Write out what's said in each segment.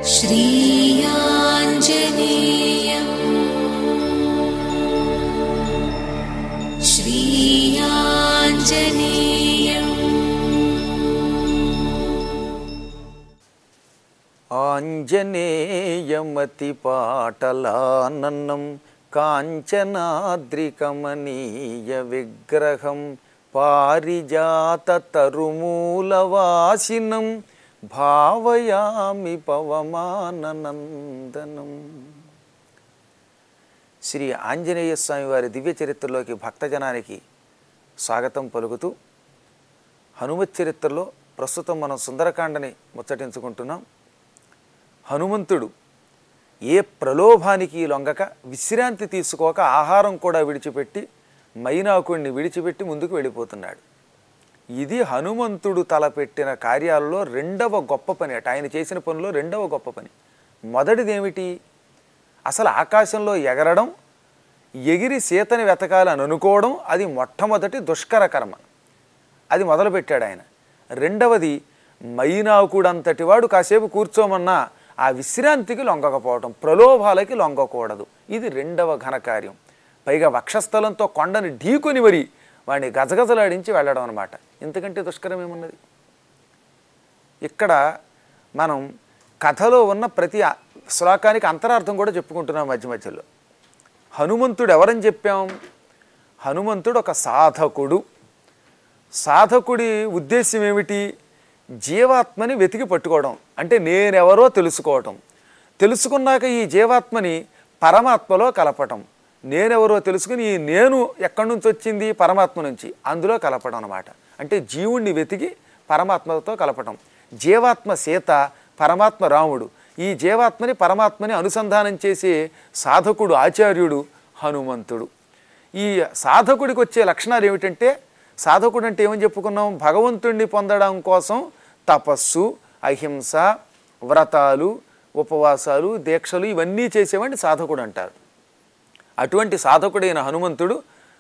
श्रीयाञ्जनेयम् श्रीयाञ्जनेयम् ఆంజనేయమతిపాటలానన్నం కాంచనాద్రికమనీయ విగ్రహం పారిజాత తరుమూలవాసినం భావయామి పవమాననందనం శ్రీ ఆంజనేయ స్వామి వారి దివ్య చరిత్రలోకి భక్తజనానికి స్వాగతం పలుకుతూ హనుమత్ చరిత్రలో ప్రస్తుతం మనం సుందరకాండని ముచ్చటించుకుంటున్నాం హనుమంతుడు ఏ ప్రలోభానికి లొంగక విశ్రాంతి తీసుకోక ఆహారం కూడా విడిచిపెట్టి మైనాకుడిని విడిచిపెట్టి ముందుకు వెళ్ళిపోతున్నాడు ఇది హనుమంతుడు తలపెట్టిన కార్యాలలో రెండవ గొప్ప పని అట ఆయన చేసిన పనిలో రెండవ గొప్ప పని మొదటిది ఏమిటి అసలు ఆకాశంలో ఎగరడం ఎగిరి సీతని వెతకాలని అనుకోవడం అది మొట్టమొదటి దుష్కర కర్మ అది మొదలుపెట్టాడు ఆయన రెండవది మైనాకుడంతటి వాడు కాసేపు కూర్చోమన్నా ఆ విశ్రాంతికి లొంగకపోవడం ప్రలోభాలకి లొంగకూడదు ఇది రెండవ ఘనకార్యం పైగా వక్షస్థలంతో కొండని ఢీకొని మరి వాడిని గజగజలాడించి వెళ్ళడం అనమాట ఇంతకంటే దుష్కరం ఏమున్నది ఇక్కడ మనం కథలో ఉన్న ప్రతి ఆ- శ్లోకానికి అంతరార్థం కూడా చెప్పుకుంటున్నాం మధ్య మధ్యలో హనుమంతుడు ఎవరని చెప్పాం హనుమంతుడు ఒక సాధకుడు సాధకుడి ఉద్దేశం ఏమిటి జీవాత్మని వెతికి పట్టుకోవడం అంటే నేనెవరో తెలుసుకోవటం తెలుసుకున్నాక ఈ జీవాత్మని పరమాత్మలో కలపటం నేనెవరో తెలుసుకుని ఈ నేను ఎక్కడి నుంచి వచ్చింది పరమాత్మ నుంచి అందులో కలపడం అనమాట అంటే జీవుణ్ణి వెతికి పరమాత్మతో కలపటం జీవాత్మ సీత పరమాత్మ రాముడు ఈ జీవాత్మని పరమాత్మని అనుసంధానం చేసే సాధకుడు ఆచార్యుడు హనుమంతుడు ఈ సాధకుడికి వచ్చే లక్షణాలు ఏమిటంటే సాధకుడు అంటే ఏమని చెప్పుకున్నాం భగవంతుణ్ణి పొందడం కోసం తపస్సు అహింస వ్రతాలు ఉపవాసాలు దీక్షలు ఇవన్నీ చేసేవాడిని సాధకుడు అంటారు అటువంటి సాధకుడైన హనుమంతుడు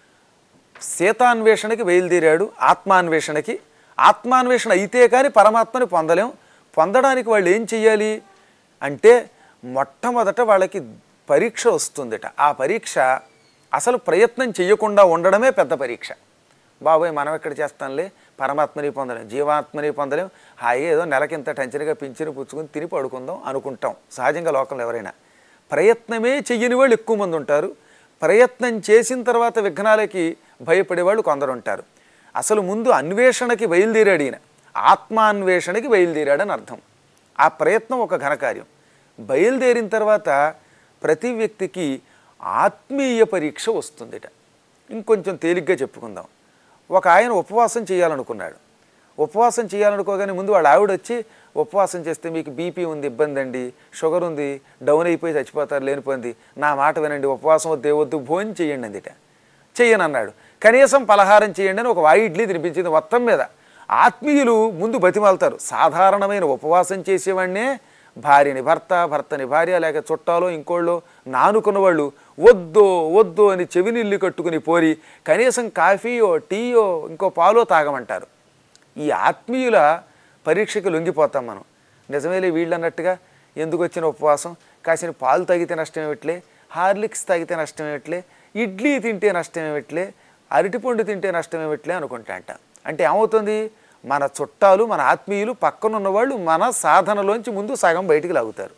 సీతాన్వేషణకి బయలుదేరాడు ఆత్మాన్వేషణకి ఆత్మాన్వేషణ అయితే కానీ పరమాత్మని పొందలేం పొందడానికి వాళ్ళు ఏం చెయ్యాలి అంటే మొట్టమొదట వాళ్ళకి పరీక్ష వస్తుందట ఆ పరీక్ష అసలు ప్రయత్నం చేయకుండా ఉండడమే పెద్ద పరీక్ష బాబోయ్ మనం ఎక్కడ చేస్తాంలే పరమాత్మని పొందలేం జీవాత్మని పొందలేం హాయిగా ఏదో నెలకింత టెన్షన్గా పింఛను పుచ్చుకుని తిని పడుకుందాం అనుకుంటాం సహజంగా లోకంలో ఎవరైనా ప్రయత్నమే చెయ్యని వాళ్ళు ఎక్కువ మంది ఉంటారు ప్రయత్నం చేసిన తర్వాత విఘ్నాలకి భయపడేవాళ్ళు కొందరు ఉంటారు అసలు ముందు అన్వేషణకి బయలుదేరాడు ఈయన ఆత్మాన్వేషణకి బయలుదేరాడని అర్థం ఆ ప్రయత్నం ఒక ఘనకార్యం బయలుదేరిన తర్వాత ప్రతి వ్యక్తికి ఆత్మీయ పరీక్ష వస్తుందిట ఇంకొంచెం తేలిగ్గా చెప్పుకుందాం ఒక ఆయన ఉపవాసం చేయాలనుకున్నాడు ఉపవాసం చేయాలనుకోగానే ముందు వాళ్ళ ఆవిడ వచ్చి ఉపవాసం చేస్తే మీకు బీపీ ఉంది ఇబ్బంది అండి షుగర్ ఉంది డౌన్ అయిపోయి చచ్చిపోతారు లేనిపోయింది నా మాట వినండి ఉపవాసం వద్దే వద్దు భోజనం చేయండి అందిట చెయ్యను అన్నాడు కనీసం పలహారం చేయండి అని ఒక వాయి ఇడ్లీ తినిపించింది మొత్తం మీద ఆత్మీయులు ముందు బతిమాలుతారు సాధారణమైన ఉపవాసం చేసేవాడినే భార్యని భర్త భర్తని భార్య లేక చుట్టాలో ఇంకోళ్ళు నానుకున్న వాళ్ళు వద్దు వద్దు అని చెవినిల్లు కట్టుకుని పోరి కనీసం కాఫీయో టీయో ఇంకో పాలో తాగమంటారు ఈ ఆత్మీయుల పరీక్షకి లొంగిపోతాం మనం నిజమేలే వీళ్ళు అన్నట్టుగా ఎందుకు వచ్చిన ఉపవాసం కాసిన పాలు తాగితే నష్టం ఏమిట్లే హార్లిక్స్ తాగితే నష్టం ఏమిట్లే ఇడ్లీ తింటే నష్టం ఏమిట్లే అరటిపండు తింటే నష్టం ఏమిట్లే అనుకుంటా అంట అంటే ఏమవుతుంది మన చుట్టాలు మన ఆత్మీయులు పక్కనున్న వాళ్ళు మన సాధనలోంచి ముందు సగం బయటికి లాగుతారు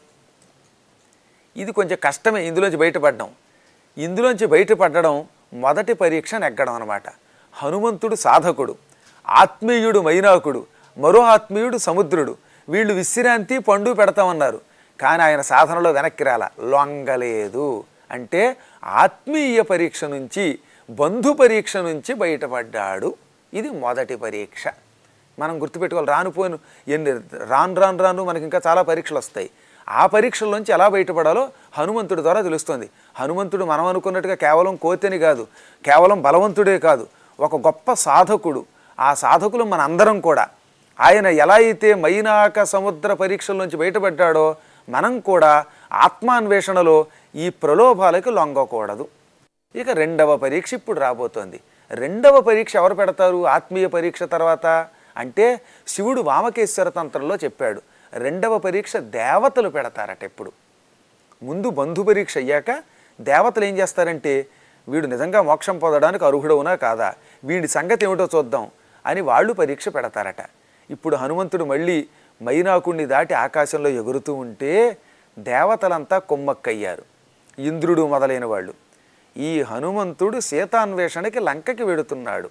ఇది కొంచెం కష్టమే ఇందులోంచి బయటపడడం ఇందులోంచి బయటపడడం మొదటి పరీక్ష నెగ్గడం అనమాట హనుమంతుడు సాధకుడు ఆత్మీయుడు మైనాకుడు మరో ఆత్మీయుడు సముద్రుడు వీళ్ళు విశ్రాంతి పండు పెడతామన్నారు కానీ ఆయన సాధనలో వెనక్కి రాల లొంగలేదు అంటే ఆత్మీయ పరీక్ష నుంచి బంధు పరీక్ష నుంచి బయటపడ్డాడు ఇది మొదటి పరీక్ష మనం గుర్తుపెట్టుకోవాలి రానుపోయిన ఎన్ని రాను రాను రాను మనకి ఇంకా చాలా పరీక్షలు వస్తాయి ఆ పరీక్షల్లోంచి ఎలా బయటపడాలో హనుమంతుడి ద్వారా తెలుస్తుంది హనుమంతుడు మనం అనుకున్నట్టుగా కేవలం కోతని కాదు కేవలం బలవంతుడే కాదు ఒక గొప్ప సాధకుడు ఆ సాధకులు మన అందరం కూడా ఆయన ఎలా అయితే మైనాక సముద్ర పరీక్షల నుంచి బయటపడ్డాడో మనం కూడా ఆత్మాన్వేషణలో ఈ ప్రలోభాలకు లొంగకూడదు ఇక రెండవ పరీక్ష ఇప్పుడు రాబోతోంది రెండవ పరీక్ష ఎవరు పెడతారు ఆత్మీయ పరీక్ష తర్వాత అంటే శివుడు వామకేశ్వర తంత్రంలో చెప్పాడు రెండవ పరీక్ష దేవతలు పెడతారట ఎప్పుడు ముందు బంధు పరీక్ష అయ్యాక దేవతలు ఏం చేస్తారంటే వీడు నిజంగా మోక్షం పొందడానికి అర్హుడవునా కాదా వీడి సంగతి ఏమిటో చూద్దాం అని వాళ్ళు పరీక్ష పెడతారట ఇప్పుడు హనుమంతుడు మళ్ళీ మైనాకుణ్ణి దాటి ఆకాశంలో ఎగురుతూ ఉంటే దేవతలంతా కొమ్మక్కయ్యారు ఇంద్రుడు మొదలైన వాళ్ళు ఈ హనుమంతుడు సీతాన్వేషణకి లంకకి వెడుతున్నాడు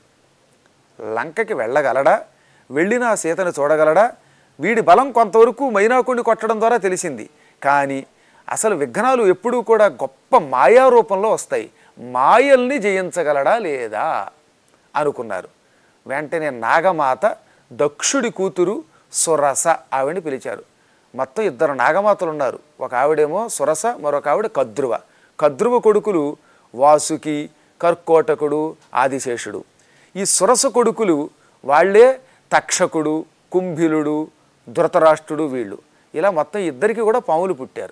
లంకకి వెళ్ళగలడా వెళ్ళిన ఆ సీతను చూడగలడా వీడి బలం కొంతవరకు మైనాకుడిని కొట్టడం ద్వారా తెలిసింది కానీ అసలు విఘ్నాలు ఎప్పుడూ కూడా గొప్ప మాయా రూపంలో వస్తాయి మాయల్ని జయించగలడా లేదా అనుకున్నారు వెంటనే నాగమాత దక్షుడి కూతురు సురస ఆవిడని పిలిచారు మొత్తం ఇద్దరు నాగమాతలు ఉన్నారు ఒక ఆవిడేమో సురస మరొక ఆవిడ కద్రువ కద్రువ కొడుకులు వాసుకి కర్కోటకుడు ఆదిశేషుడు ఈ సురస కొడుకులు వాళ్ళే తక్షకుడు కుంభిలుడు ధృతరాష్ట్రుడు వీళ్ళు ఇలా మొత్తం ఇద్దరికి కూడా పాములు పుట్టారు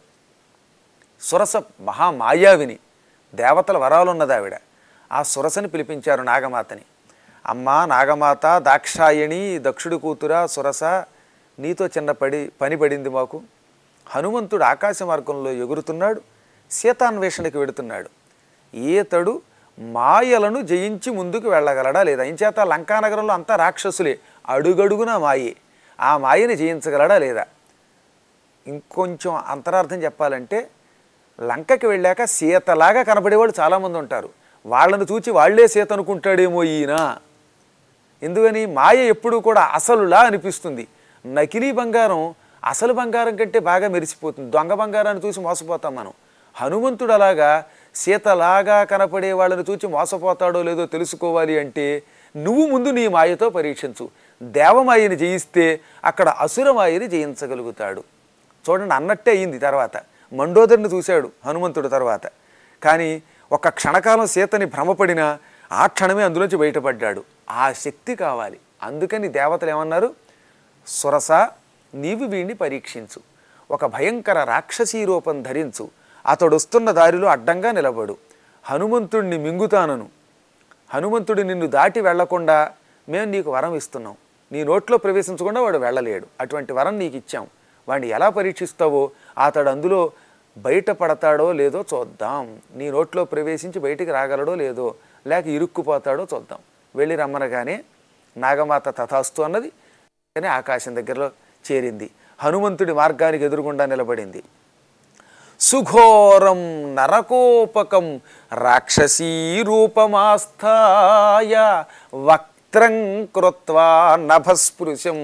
సురస మహామాయావిని దేవతల వరాలున్నది ఆవిడ ఆ సురసని పిలిపించారు నాగమాతని అమ్మా నాగమాత దాక్షాయణి దక్షుడి కూతురా సురస నీతో చిన్న పడి పని పడింది మాకు హనుమంతుడు ఆకాశ మార్గంలో ఎగురుతున్నాడు సీతాన్వేషణకి వెడుతున్నాడు ఈతడు మాయలను జయించి ముందుకు వెళ్ళగలడా లేదా ఇంచేత లంకానగరంలో అంతా రాక్షసులే అడుగడుగునా మాయే ఆ మాయని జయించగలడా లేదా ఇంకొంచెం అంతరార్థం చెప్పాలంటే లంకకి వెళ్ళాక సీతలాగా కనబడేవాళ్ళు చాలామంది ఉంటారు వాళ్ళను చూచి వాళ్ళే సీత అనుకుంటాడేమో ఈయన ఎందుకని మాయ ఎప్పుడూ కూడా అసలులా అనిపిస్తుంది నకిలీ బంగారం అసలు బంగారం కంటే బాగా మెరిసిపోతుంది దొంగ బంగారాన్ని చూసి మోసపోతాం మనం హనుమంతుడు అలాగా సీతలాగా కనపడే వాళ్ళని చూచి మోసపోతాడో లేదో తెలుసుకోవాలి అంటే నువ్వు ముందు నీ మాయతో పరీక్షించు దేవమాయని జయిస్తే అక్కడ అసురమాయని జయించగలుగుతాడు చూడండి అన్నట్టే అయింది తర్వాత మండోదరిని చూశాడు హనుమంతుడు తర్వాత కానీ ఒక క్షణకాలం సీతని భ్రమపడిన ఆ క్షణమే అందులోంచి బయటపడ్డాడు ఆ శక్తి కావాలి అందుకని దేవతలు ఏమన్నారు సురస నీవు వీణ్ణి పరీక్షించు ఒక భయంకర రాక్షసీ రూపం ధరించు అతడు వస్తున్న దారిలో అడ్డంగా నిలబడు హనుమంతుడిని మింగుతానను హనుమంతుడు నిన్ను దాటి వెళ్లకుండా మేము నీకు వరం ఇస్తున్నాం నీ నోట్లో ప్రవేశించకుండా వాడు వెళ్ళలేడు అటువంటి వరం నీకు ఇచ్చాం వాడిని ఎలా పరీక్షిస్తావో అతడు అందులో బయటపడతాడో లేదో చూద్దాం నీ నోట్లో ప్రవేశించి బయటికి రాగలడో లేదో లేక ఇరుక్కుపోతాడో చూద్దాం వెళ్ళి రమ్మనగానే నాగమాత తథాస్తు అన్నది కానీ ఆకాశం దగ్గరలో చేరింది హనుమంతుడి మార్గానికి ఎదురుగుండా నిలబడింది సుఘోరం నరకోపకం రాక్షసీ రూపమాస్థాయ వక్త్రం కృత్వా నభస్పృశం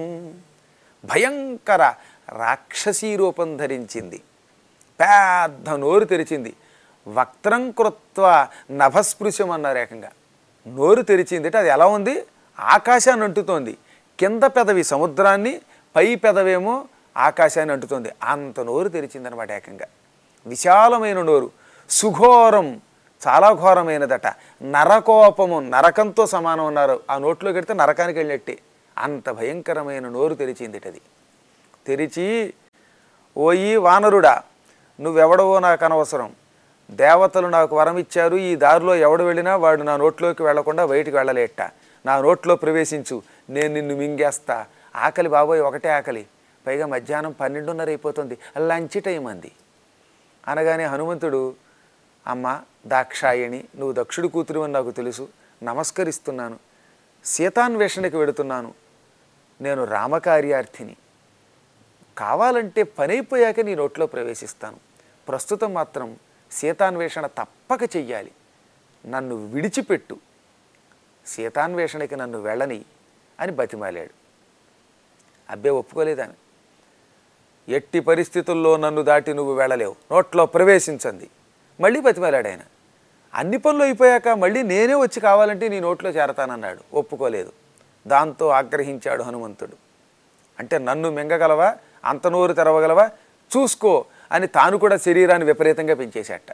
భయంకర రాక్షసీ రూపం ధరించింది పెద్ద నోరు తెరిచింది వక్త్రం కృత్వ నభస్పృశం అన్నారు ఏకంగా నోరు తెరిచింది అంటే అది ఎలా ఉంది ఆకాశాన్ని అంటుతోంది కింద పెదవి సముద్రాన్ని పై పెదవేమో ఆకాశాన్ని అంటుతోంది అంత నోరు తెరిచిందనమాట ఏకంగా విశాలమైన నోరు సుఘోరం చాలా ఘోరమైనదట నరకోపము నరకంతో సమానం ఉన్నారు ఆ నోట్లో కడితే నరకానికి వెళ్ళినట్టే అంత భయంకరమైన నోరు తెరిచింది అది తెరిచి ఓయి వానరుడా నువ్వెవడవో నాకు అనవసరం దేవతలు నాకు వరం ఇచ్చారు ఈ దారిలో ఎవడు వెళ్ళినా వాడు నా నోట్లోకి వెళ్లకుండా బయటికి వెళ్ళలేట నా నోట్లో ప్రవేశించు నేను నిన్ను మింగేస్తా ఆకలి బాబోయ్ ఒకటే ఆకలి పైగా మధ్యాహ్నం పన్నెండున్నర అయిపోతుంది లంచ్ టైం అంది అనగానే హనుమంతుడు అమ్మ దాక్షాయణి నువ్వు దక్షుడి కూతురు అని నాకు తెలుసు నమస్కరిస్తున్నాను సీతాన్వేషణకి వెడుతున్నాను నేను రామకార్యార్థిని కావాలంటే పని అయిపోయాక నీ నోట్లో ప్రవేశిస్తాను ప్రస్తుతం మాత్రం సీతాన్వేషణ తప్పక చెయ్యాలి నన్ను విడిచిపెట్టు సీతాన్వేషణకి నన్ను వెళ్ళని అని బతిమాలాడు అబ్బే ఒప్పుకోలేదాన్ని ఎట్టి పరిస్థితుల్లో నన్ను దాటి నువ్వు వెళ్ళలేవు నోట్లో ప్రవేశించండి మళ్ళీ బతిమాలాడు ఆయన అన్ని పనులు అయిపోయాక మళ్ళీ నేనే వచ్చి కావాలంటే నీ నోట్లో చేరతానన్నాడు ఒప్పుకోలేదు దాంతో ఆగ్రహించాడు హనుమంతుడు అంటే నన్ను మింగగలవా అంత నోరు తెరవగలవా చూసుకో అని తాను కూడా శరీరాన్ని విపరీతంగా పెంచేశాట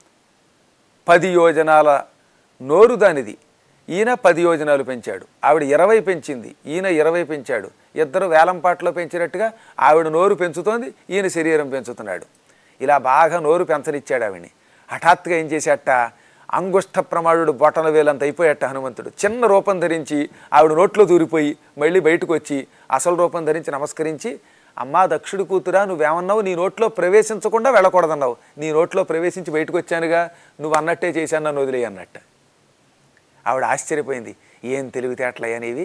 పది యోజనాల నోరు దానిది ఈయన పది యోజనాలు పెంచాడు ఆవిడ ఇరవై పెంచింది ఈయన ఇరవై పెంచాడు ఇద్దరు వేలంపాట్లో పెంచినట్టుగా ఆవిడ నోరు పెంచుతోంది ఈయన శరీరం పెంచుతున్నాడు ఇలా బాగా నోరు పెంచనిచ్చాడు ఆవిడ్ని హఠాత్తుగా ఏం చేశాట అంగుష్ట ప్రమాణుడు బొటన వేలంత అయిపోయాట హనుమంతుడు చిన్న రూపం ధరించి ఆవిడ నోట్లో దూరిపోయి మళ్ళీ బయటకు వచ్చి అసలు రూపం ధరించి నమస్కరించి అమ్మా దక్షుడి కూతురా నువ్వేమన్నావు నీ నోట్లో ప్రవేశించకుండా వెళ్ళకూడదన్నావు నీ నోట్లో ప్రవేశించి బయటకు వచ్చానుగా నువ్వు అన్నట్టే చేశాను నన్ను వదిలేయి అన్నట్టు ఆవిడ ఆశ్చర్యపోయింది ఏం తెలివితేటలయ్యనేవి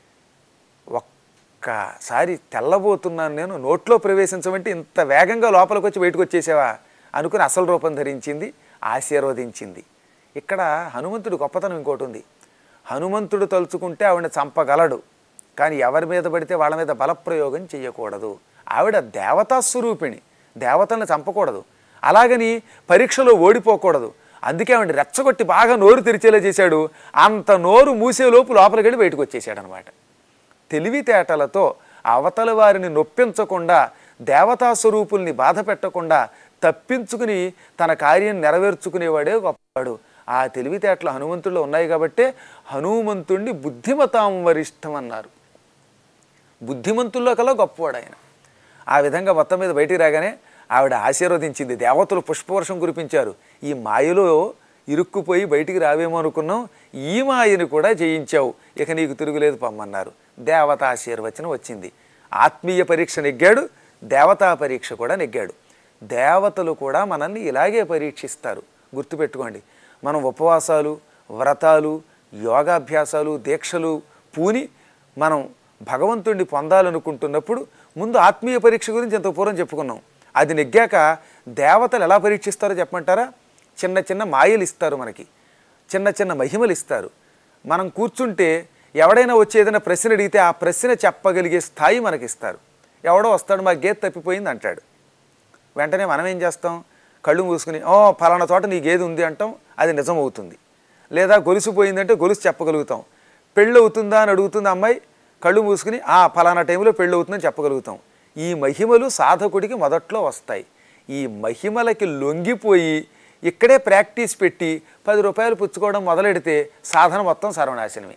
ఒక్కసారి తెల్లబోతున్నాను నేను నోట్లో ప్రవేశించమంటే ఇంత వేగంగా లోపలికి వచ్చి బయటకు వచ్చేసావా అనుకుని అసలు రూపం ధరించింది ఆశీర్వదించింది ఇక్కడ హనుమంతుడు గొప్పతనం ఇంకోటి ఉంది హనుమంతుడు తలుచుకుంటే ఆవిడని చంపగలడు కానీ ఎవరి మీద పడితే వాళ్ళ మీద బలప్రయోగం చేయకూడదు ఆవిడ దేవతా స్వరూపిణి దేవతల్ని చంపకూడదు అలాగని పరీక్షలో ఓడిపోకూడదు అందుకే ఆవిడ రెచ్చగొట్టి బాగా నోరు తెరిచేలా చేశాడు అంత నోరు మూసేలోపు లోపలికి వెళ్ళి బయటకు వచ్చేసాడు అనమాట తెలివితేటలతో అవతల వారిని నొప్పించకుండా దేవతా స్వరూపుల్ని బాధ పెట్టకుండా తప్పించుకుని తన కార్యం నెరవేర్చుకునేవాడే గొప్పవాడు ఆ తెలివితేటలు హనుమంతుల్లో ఉన్నాయి కాబట్టే హనుమంతుణ్ణి బుద్ధిమతాం వరిష్టం అన్నారు బుద్ధిమంతుల్లో కల్లా గొప్పవాడు ఆయన ఆ విధంగా మొత్తం మీద బయటికి రాగానే ఆవిడ ఆశీర్వదించింది దేవతలు పుష్పవర్షం కురిపించారు ఈ మాయలో ఇరుక్కుపోయి బయటికి రావేమో అనుకున్నాం ఈ మాయని కూడా జయించావు ఇక నీకు తిరుగులేదు పమ్మన్నారు దేవత ఆశీర్వచనం వచ్చింది ఆత్మీయ పరీక్ష నెగ్గాడు దేవతా పరీక్ష కూడా నెగ్గాడు దేవతలు కూడా మనల్ని ఇలాగే పరీక్షిస్తారు గుర్తుపెట్టుకోండి మనం ఉపవాసాలు వ్రతాలు యోగాభ్యాసాలు దీక్షలు పూని మనం భగవంతుణ్ణి పొందాలనుకుంటున్నప్పుడు ముందు ఆత్మీయ పరీక్ష గురించి ఎంత పూర్వం చెప్పుకున్నాం అది నెగ్గాక దేవతలు ఎలా పరీక్షిస్తారో చెప్పమంటారా చిన్న చిన్న మాయలు ఇస్తారు మనకి చిన్న చిన్న మహిమలు ఇస్తారు మనం కూర్చుంటే ఎవడైనా వచ్చి ఏదైనా ప్రశ్న అడిగితే ఆ ప్రశ్న చెప్పగలిగే స్థాయి మనకి ఇస్తారు ఎవడో వస్తాడు మా గేదె తప్పిపోయింది అంటాడు వెంటనే మనం ఏం చేస్తాం కళ్ళు మూసుకుని ఓ ఫలానా చోట నీ గేదె ఉంది అంటాం అది నిజం అవుతుంది లేదా గొలుసు పోయిందంటే గొలుసు చెప్పగలుగుతాం పెళ్ళి అవుతుందా అని అడుగుతుంది అమ్మాయి కళ్ళు మూసుకుని ఆ ఫలానా టైంలో పెళ్ళి అవుతుందని చెప్పగలుగుతాం ఈ మహిమలు సాధకుడికి మొదట్లో వస్తాయి ఈ మహిమలకి లొంగిపోయి ఇక్కడే ప్రాక్టీస్ పెట్టి పది రూపాయలు పుచ్చుకోవడం మొదలెడితే సాధన మొత్తం సర్వనాశనమే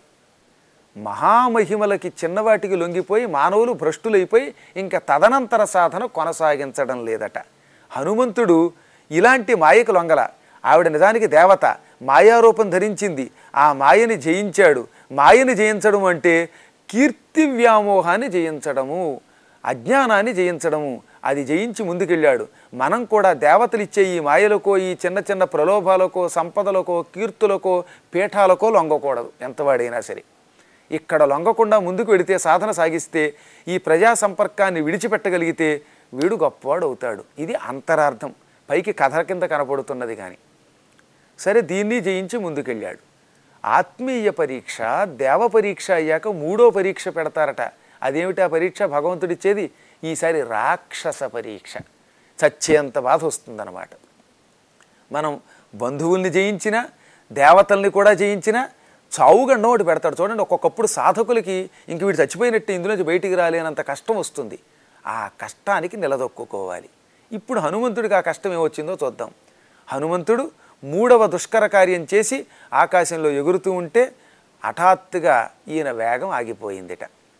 మహామహిమలకి చిన్నవాటికి లొంగిపోయి మానవులు భ్రష్టులైపోయి ఇంకా తదనంతర సాధన కొనసాగించడం లేదట హనుమంతుడు ఇలాంటి మాయకు లొంగల ఆవిడ నిజానికి దేవత మాయారూపం ధరించింది ఆ మాయని జయించాడు మాయని జయించడం అంటే కీర్తి వ్యామోహాన్ని జయించడము అజ్ఞానాన్ని జయించడము అది జయించి ముందుకెళ్ళాడు మనం కూడా దేవతలు ఇచ్చే ఈ మాయలకో ఈ చిన్న చిన్న ప్రలోభాలకో సంపదలకో కీర్తులకో పీఠాలకో లొంగకూడదు ఎంతవాడైనా సరే ఇక్కడ లొంగకుండా ముందుకు వెడితే సాధన సాగిస్తే ఈ ప్రజా సంపర్కాన్ని విడిచిపెట్టగలిగితే వీడు గొప్పవాడు అవుతాడు ఇది అంతరార్థం పైకి కథ కింద కనపడుతున్నది కానీ సరే దీన్ని జయించి ముందుకెళ్ళాడు ఆత్మీయ పరీక్ష దేవ పరీక్ష అయ్యాక మూడో పరీక్ష పెడతారట అదేమిటి ఆ పరీక్ష భగవంతుడిచ్చేది ఈసారి రాక్షస పరీక్ష చచ్చేంత బాధ వస్తుందన్నమాట మనం బంధువుల్ని జయించిన దేవతల్ని కూడా జయించిన చావుగండం ఒకటి పెడతాడు చూడండి ఒక్కొక్కప్పుడు సాధకులకి ఇంక వీడు చచ్చిపోయినట్టు ఇందులోంచి బయటికి రాలేనంత కష్టం వస్తుంది ఆ కష్టానికి నిలదొక్కుకోవాలి ఇప్పుడు హనుమంతుడికి ఆ కష్టం ఏమొచ్చిందో చూద్దాం హనుమంతుడు మూడవ దుష్కర కార్యం చేసి ఆకాశంలో ఎగురుతూ ఉంటే హఠాత్తుగా ఈయన వేగం ఆగిపోయిందిట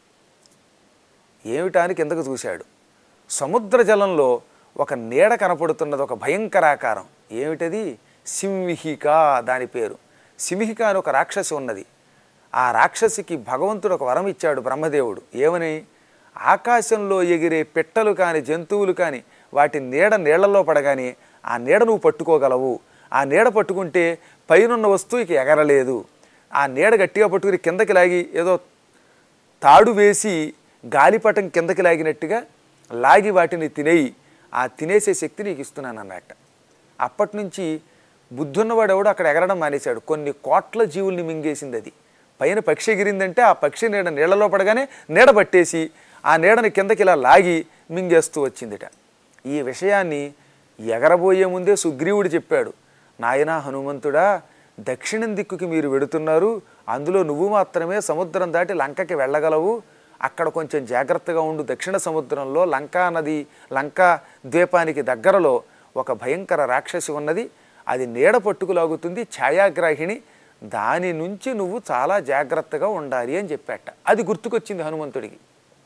ఏమిటాని కిందకు చూశాడు సముద్ర జలంలో ఒక నీడ కనపడుతున్నది ఒక భయంకరాకారం ఏమిటది సింహిక దాని పేరు సింహిక అని ఒక రాక్షసి ఉన్నది ఆ రాక్షసికి భగవంతుడు ఒక వరం ఇచ్చాడు బ్రహ్మదేవుడు ఏమని ఆకాశంలో ఎగిరే పిట్టలు కాని జంతువులు కాని వాటి నీడ నీళ్లలో పడగానే ఆ నీడ నువ్వు పట్టుకోగలవు ఆ నీడ పట్టుకుంటే పైనున్న వస్తువుకి ఎగరలేదు ఆ నీడ గట్టిగా పట్టుకుని కిందకి లాగి ఏదో తాడు వేసి గాలిపటం కిందకి లాగినట్టుగా లాగి వాటిని తినేయి ఆ తినేసే శక్తి నీకు ఇస్తున్నాను అన్నట్ట అప్పటి నుంచి బుద్ధున్నవాడు ఎవడు అక్కడ ఎగరడం మానేశాడు కొన్ని కోట్ల జీవుల్ని మింగేసింది అది పైన పక్షి ఎగిరిందంటే ఆ పక్షి నీడ నీళ్ళలో పడగానే నీడ పట్టేసి ఆ నీడని కిందకి ఇలా లాగి మింగేస్తూ వచ్చిందిట ఈ విషయాన్ని ఎగరబోయే ముందే సుగ్రీవుడు చెప్పాడు నాయనా హనుమంతుడా దక్షిణం దిక్కుకి మీరు వెడుతున్నారు అందులో నువ్వు మాత్రమే సముద్రం దాటి లంకకి వెళ్ళగలవు అక్కడ కొంచెం జాగ్రత్తగా ఉండు దక్షిణ సముద్రంలో లంకా నది లంకా ద్వీపానికి దగ్గరలో ఒక భయంకర రాక్షసి ఉన్నది అది నీడ పట్టుకులాగుతుంది ఛాయాగ్రాహిణి దాని నుంచి నువ్వు చాలా జాగ్రత్తగా ఉండాలి అని చెప్పాట అది గుర్తుకొచ్చింది హనుమంతుడికి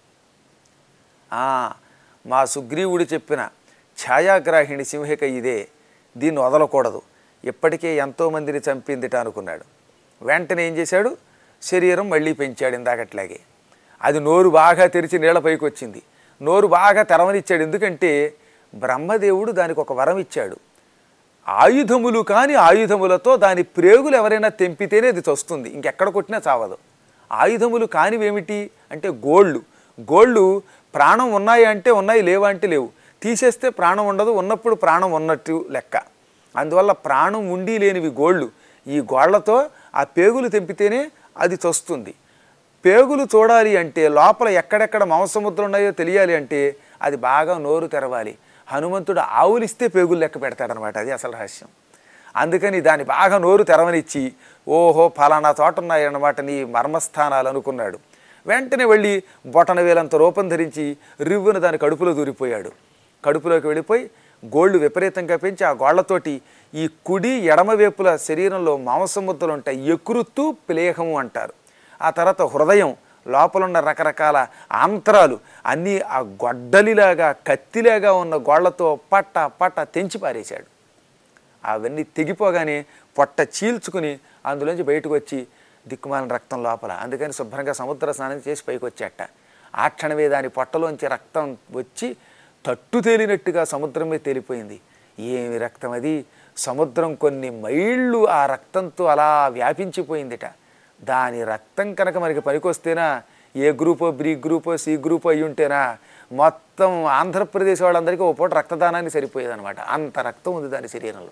ఆ, మా సుగ్రీవుడు చెప్పిన ఛాయాగ్రాహిణి సింహిక ఇదే దీన్ని వదలకూడదు ఇప్పటికే ఎంతోమందిని చంపిందిట అనుకున్నాడు వెంటనే ఏం చేశాడు శరీరం మళ్ళీ పెంచాడు ఇందాకట్లాగే అది నోరు బాగా తెరిచి నీళ్ళ పైకి వచ్చింది నోరు బాగా తెరవనిచ్చాడు ఎందుకంటే బ్రహ్మదేవుడు దానికి ఒక వరం ఇచ్చాడు ఆయుధములు కాని ఆయుధములతో దాని ప్రేగులు ఎవరైనా తెంపితేనే అది చస్తుంది ఇంకెక్కడ కొట్టినా చావదు ఆయుధములు కానివేమిటి అంటే గోళ్ళు గోళ్ళు ప్రాణం ఉన్నాయి అంటే ఉన్నాయి లేవా అంటే లేవు తీసేస్తే ప్రాణం ఉండదు ఉన్నప్పుడు ప్రాణం ఉన్నట్టు లెక్క అందువల్ల ప్రాణం ఉండి లేనివి గోళ్ళు ఈ గోళ్లతో ఆ పేగులు తెంపితేనే అది చస్తుంది పేగులు చూడాలి అంటే లోపల ఎక్కడెక్కడ మాంసముద్రలు ఉన్నాయో తెలియాలి అంటే అది బాగా నోరు తెరవాలి హనుమంతుడు ఆవులిస్తే పేగులు లెక్క పెడతాడనమాట అది అసలు రహస్యం అందుకని దాన్ని బాగా నోరు తెరవనిచ్చి ఓహో ఫలానా చోట ఉన్నాయన్నమాట నీ మర్మస్థానాలు అనుకున్నాడు వెంటనే వెళ్ళి బొటన వేలంత రూపం ధరించి రివ్వున దాని కడుపులో దూరిపోయాడు కడుపులోకి వెళ్ళిపోయి గోళ్ళు విపరీతంగా పెంచి ఆ గోళ్లతోటి ఈ కుడి ఎడమ వైపుల శరీరంలో మాంసముద్దలు ఉంటాయి ఎకురుతూ ప్లేహము అంటారు ఆ తర్వాత హృదయం లోపలున్న రకరకాల ఆంతరాలు అన్నీ ఆ గొడ్డలిలాగా కత్తిలాగా ఉన్న గోళ్లతో పట్ట పట్ట తెంచి పారేశాడు అవన్నీ తెగిపోగానే పొట్ట చీల్చుకుని అందులోంచి బయటకు వచ్చి దిక్కుమాలిన రక్తం లోపల అందుకని శుభ్రంగా సముద్ర స్నానం చేసి పైకి వచ్చేట ఆ క్షణమే దాని పొట్టలోంచి రక్తం వచ్చి తట్టు తేలినట్టుగా సముద్రం మీద తేలిపోయింది ఏమి రక్తం అది సముద్రం కొన్ని మైళ్ళు ఆ రక్తంతో అలా వ్యాపించిపోయిందిట దాని రక్తం కనుక మనకి పనికొస్తేనా ఏ గ్రూపో బి గ్రూపో సి గ్రూపో అయి ఉంటేనా మొత్తం ఆంధ్రప్రదేశ్ వాళ్ళందరికీ ఓ పూట రక్తదానాన్ని సరిపోయేదన్నమాట అంత రక్తం ఉంది దాని శరీరంలో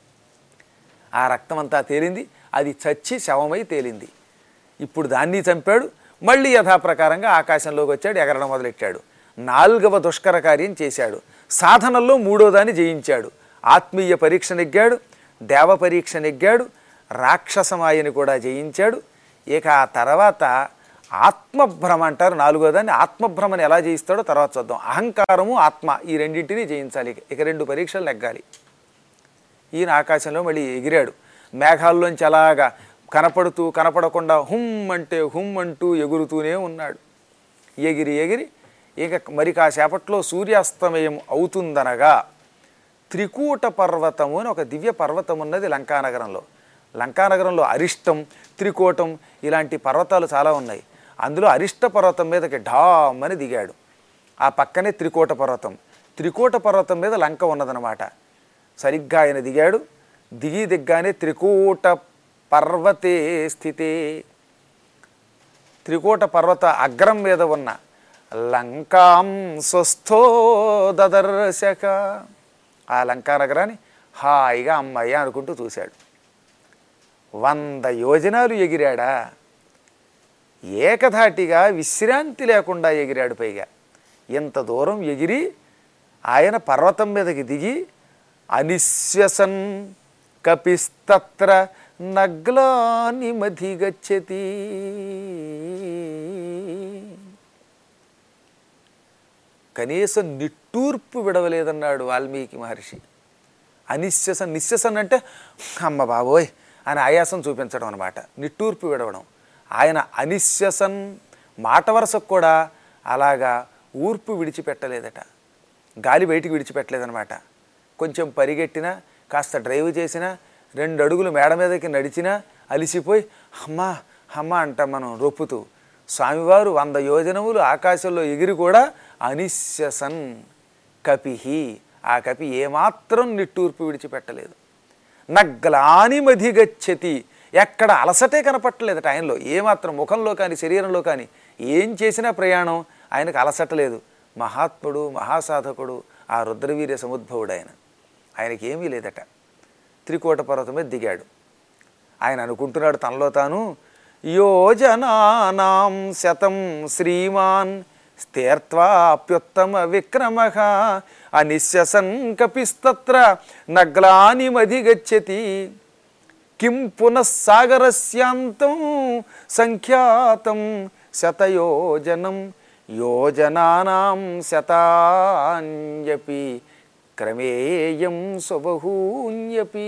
ఆ రక్తం అంతా తేలింది అది చచ్చి శవమై తేలింది ఇప్పుడు దాన్ని చంపాడు మళ్ళీ యథాప్రకారంగా ఆకాశంలోకి వచ్చాడు ఎగరడం మొదలెట్టాడు నాలుగవ దుష్కర కార్యం చేశాడు సాధనల్లో మూడో దాన్ని జయించాడు ఆత్మీయ పరీక్ష నెగ్గాడు దేవ పరీక్ష నెగ్గాడు రాక్షసమాయని కూడా జయించాడు ఇక ఆ తర్వాత ఆత్మభ్రమ అంటారు నాలుగో దాన్ని ఆత్మభ్రమని ఎలా జయిస్తాడో తర్వాత చూద్దాం అహంకారము ఆత్మ ఈ రెండింటినీ జయించాలి ఇక రెండు పరీక్షలు నెగ్గాలి ఈయన ఆకాశంలో మళ్ళీ ఎగిరాడు మేఘాల్లోంచి అలాగా కనపడుతూ కనపడకుండా హుమ్ అంటే హుమ్ అంటూ ఎగురుతూనే ఉన్నాడు ఎగిరి ఎగిరి ఇక మరి కాసేపట్లో సూర్యాస్తమయం అవుతుందనగా త్రికూట పర్వతము అని ఒక దివ్య పర్వతం ఉన్నది లంకానగరంలో లంకానగరంలో అరిష్టం త్రికూటం ఇలాంటి పర్వతాలు చాలా ఉన్నాయి అందులో అరిష్ట పర్వతం మీదకి ఢామని దిగాడు ఆ పక్కనే త్రికూట పర్వతం త్రికూట పర్వతం మీద లంక ఉన్నదనమాట సరిగ్గా ఆయన దిగాడు దిగి దిగ్గానే త్రికూట పర్వతే స్థితే త్రికూట పర్వత అగ్రం మీద ఉన్న లంకాం స్వస్థో దదర్శక ఆ లంకా నగరాన్ని హాయిగా అమ్మాయి అనుకుంటూ చూశాడు వంద యోజనాలు ఎగిరాడా ఏకధాటిగా విశ్రాంతి లేకుండా ఎగిరాడు పైగా ఇంత దూరం ఎగిరి ఆయన పర్వతం మీదకి దిగి అనిశ్వసన్ కపిస్తత్ర నగ్లాని మధిగచ్చతి కనీసం నిట్టూర్పు విడవలేదన్నాడు వాల్మీకి మహర్షి అనిశ్వసన్ నిశ్వసన్ అంటే అమ్మ బాబోయ్ అని ఆయాసం చూపించడం అనమాట నిట్టూర్పు విడవడం ఆయన అనిశ్వసన్ మాట వరుసకు కూడా అలాగా ఊర్పు విడిచిపెట్టలేదట గాలి బయటికి విడిచిపెట్టలేదనమాట కొంచెం పరిగెట్టినా కాస్త డ్రైవ్ చేసినా రెండు అడుగులు మేడ మీదకి నడిచినా అలిసిపోయి అమ్మా అమ్మ అంటాం మనం రొప్పుతూ స్వామివారు వంద యోజనములు ఆకాశంలో ఎగిరి కూడా అనిశ్వసన్ కపిహి ఆ కపి ఏమాత్రం నిట్టూర్పు విడిచిపెట్టలేదు నగ్లాని మధిగచ్చతి ఎక్కడ అలసటే కనపట్టలేదట ఆయనలో ఏమాత్రం ముఖంలో కానీ శరీరంలో కానీ ఏం చేసినా ప్రయాణం ఆయనకు అలసటలేదు మహాత్ముడు మహాసాధకుడు ఆ రుద్రవీర్య సముద్భవుడు ఆయన ఆయనకి ఏమీ లేదట త్రికోట పర్వతం మీద దిగాడు ఆయన అనుకుంటున్నాడు తనలో తాను యోజనానాం శతం శ్రీమాన్ స్థేర్త్వాప్యుత్తమ విక్రమ అనిశ్వసన్ కపిస్తత్ర నగ్లాని మధిగచ్చతి కిం పునఃసాగరస్యాంతం సంఖ్యాతం శతయోజనం యోజనానాం శతాన్యపి క్రమేయం స్వబహూన్యపి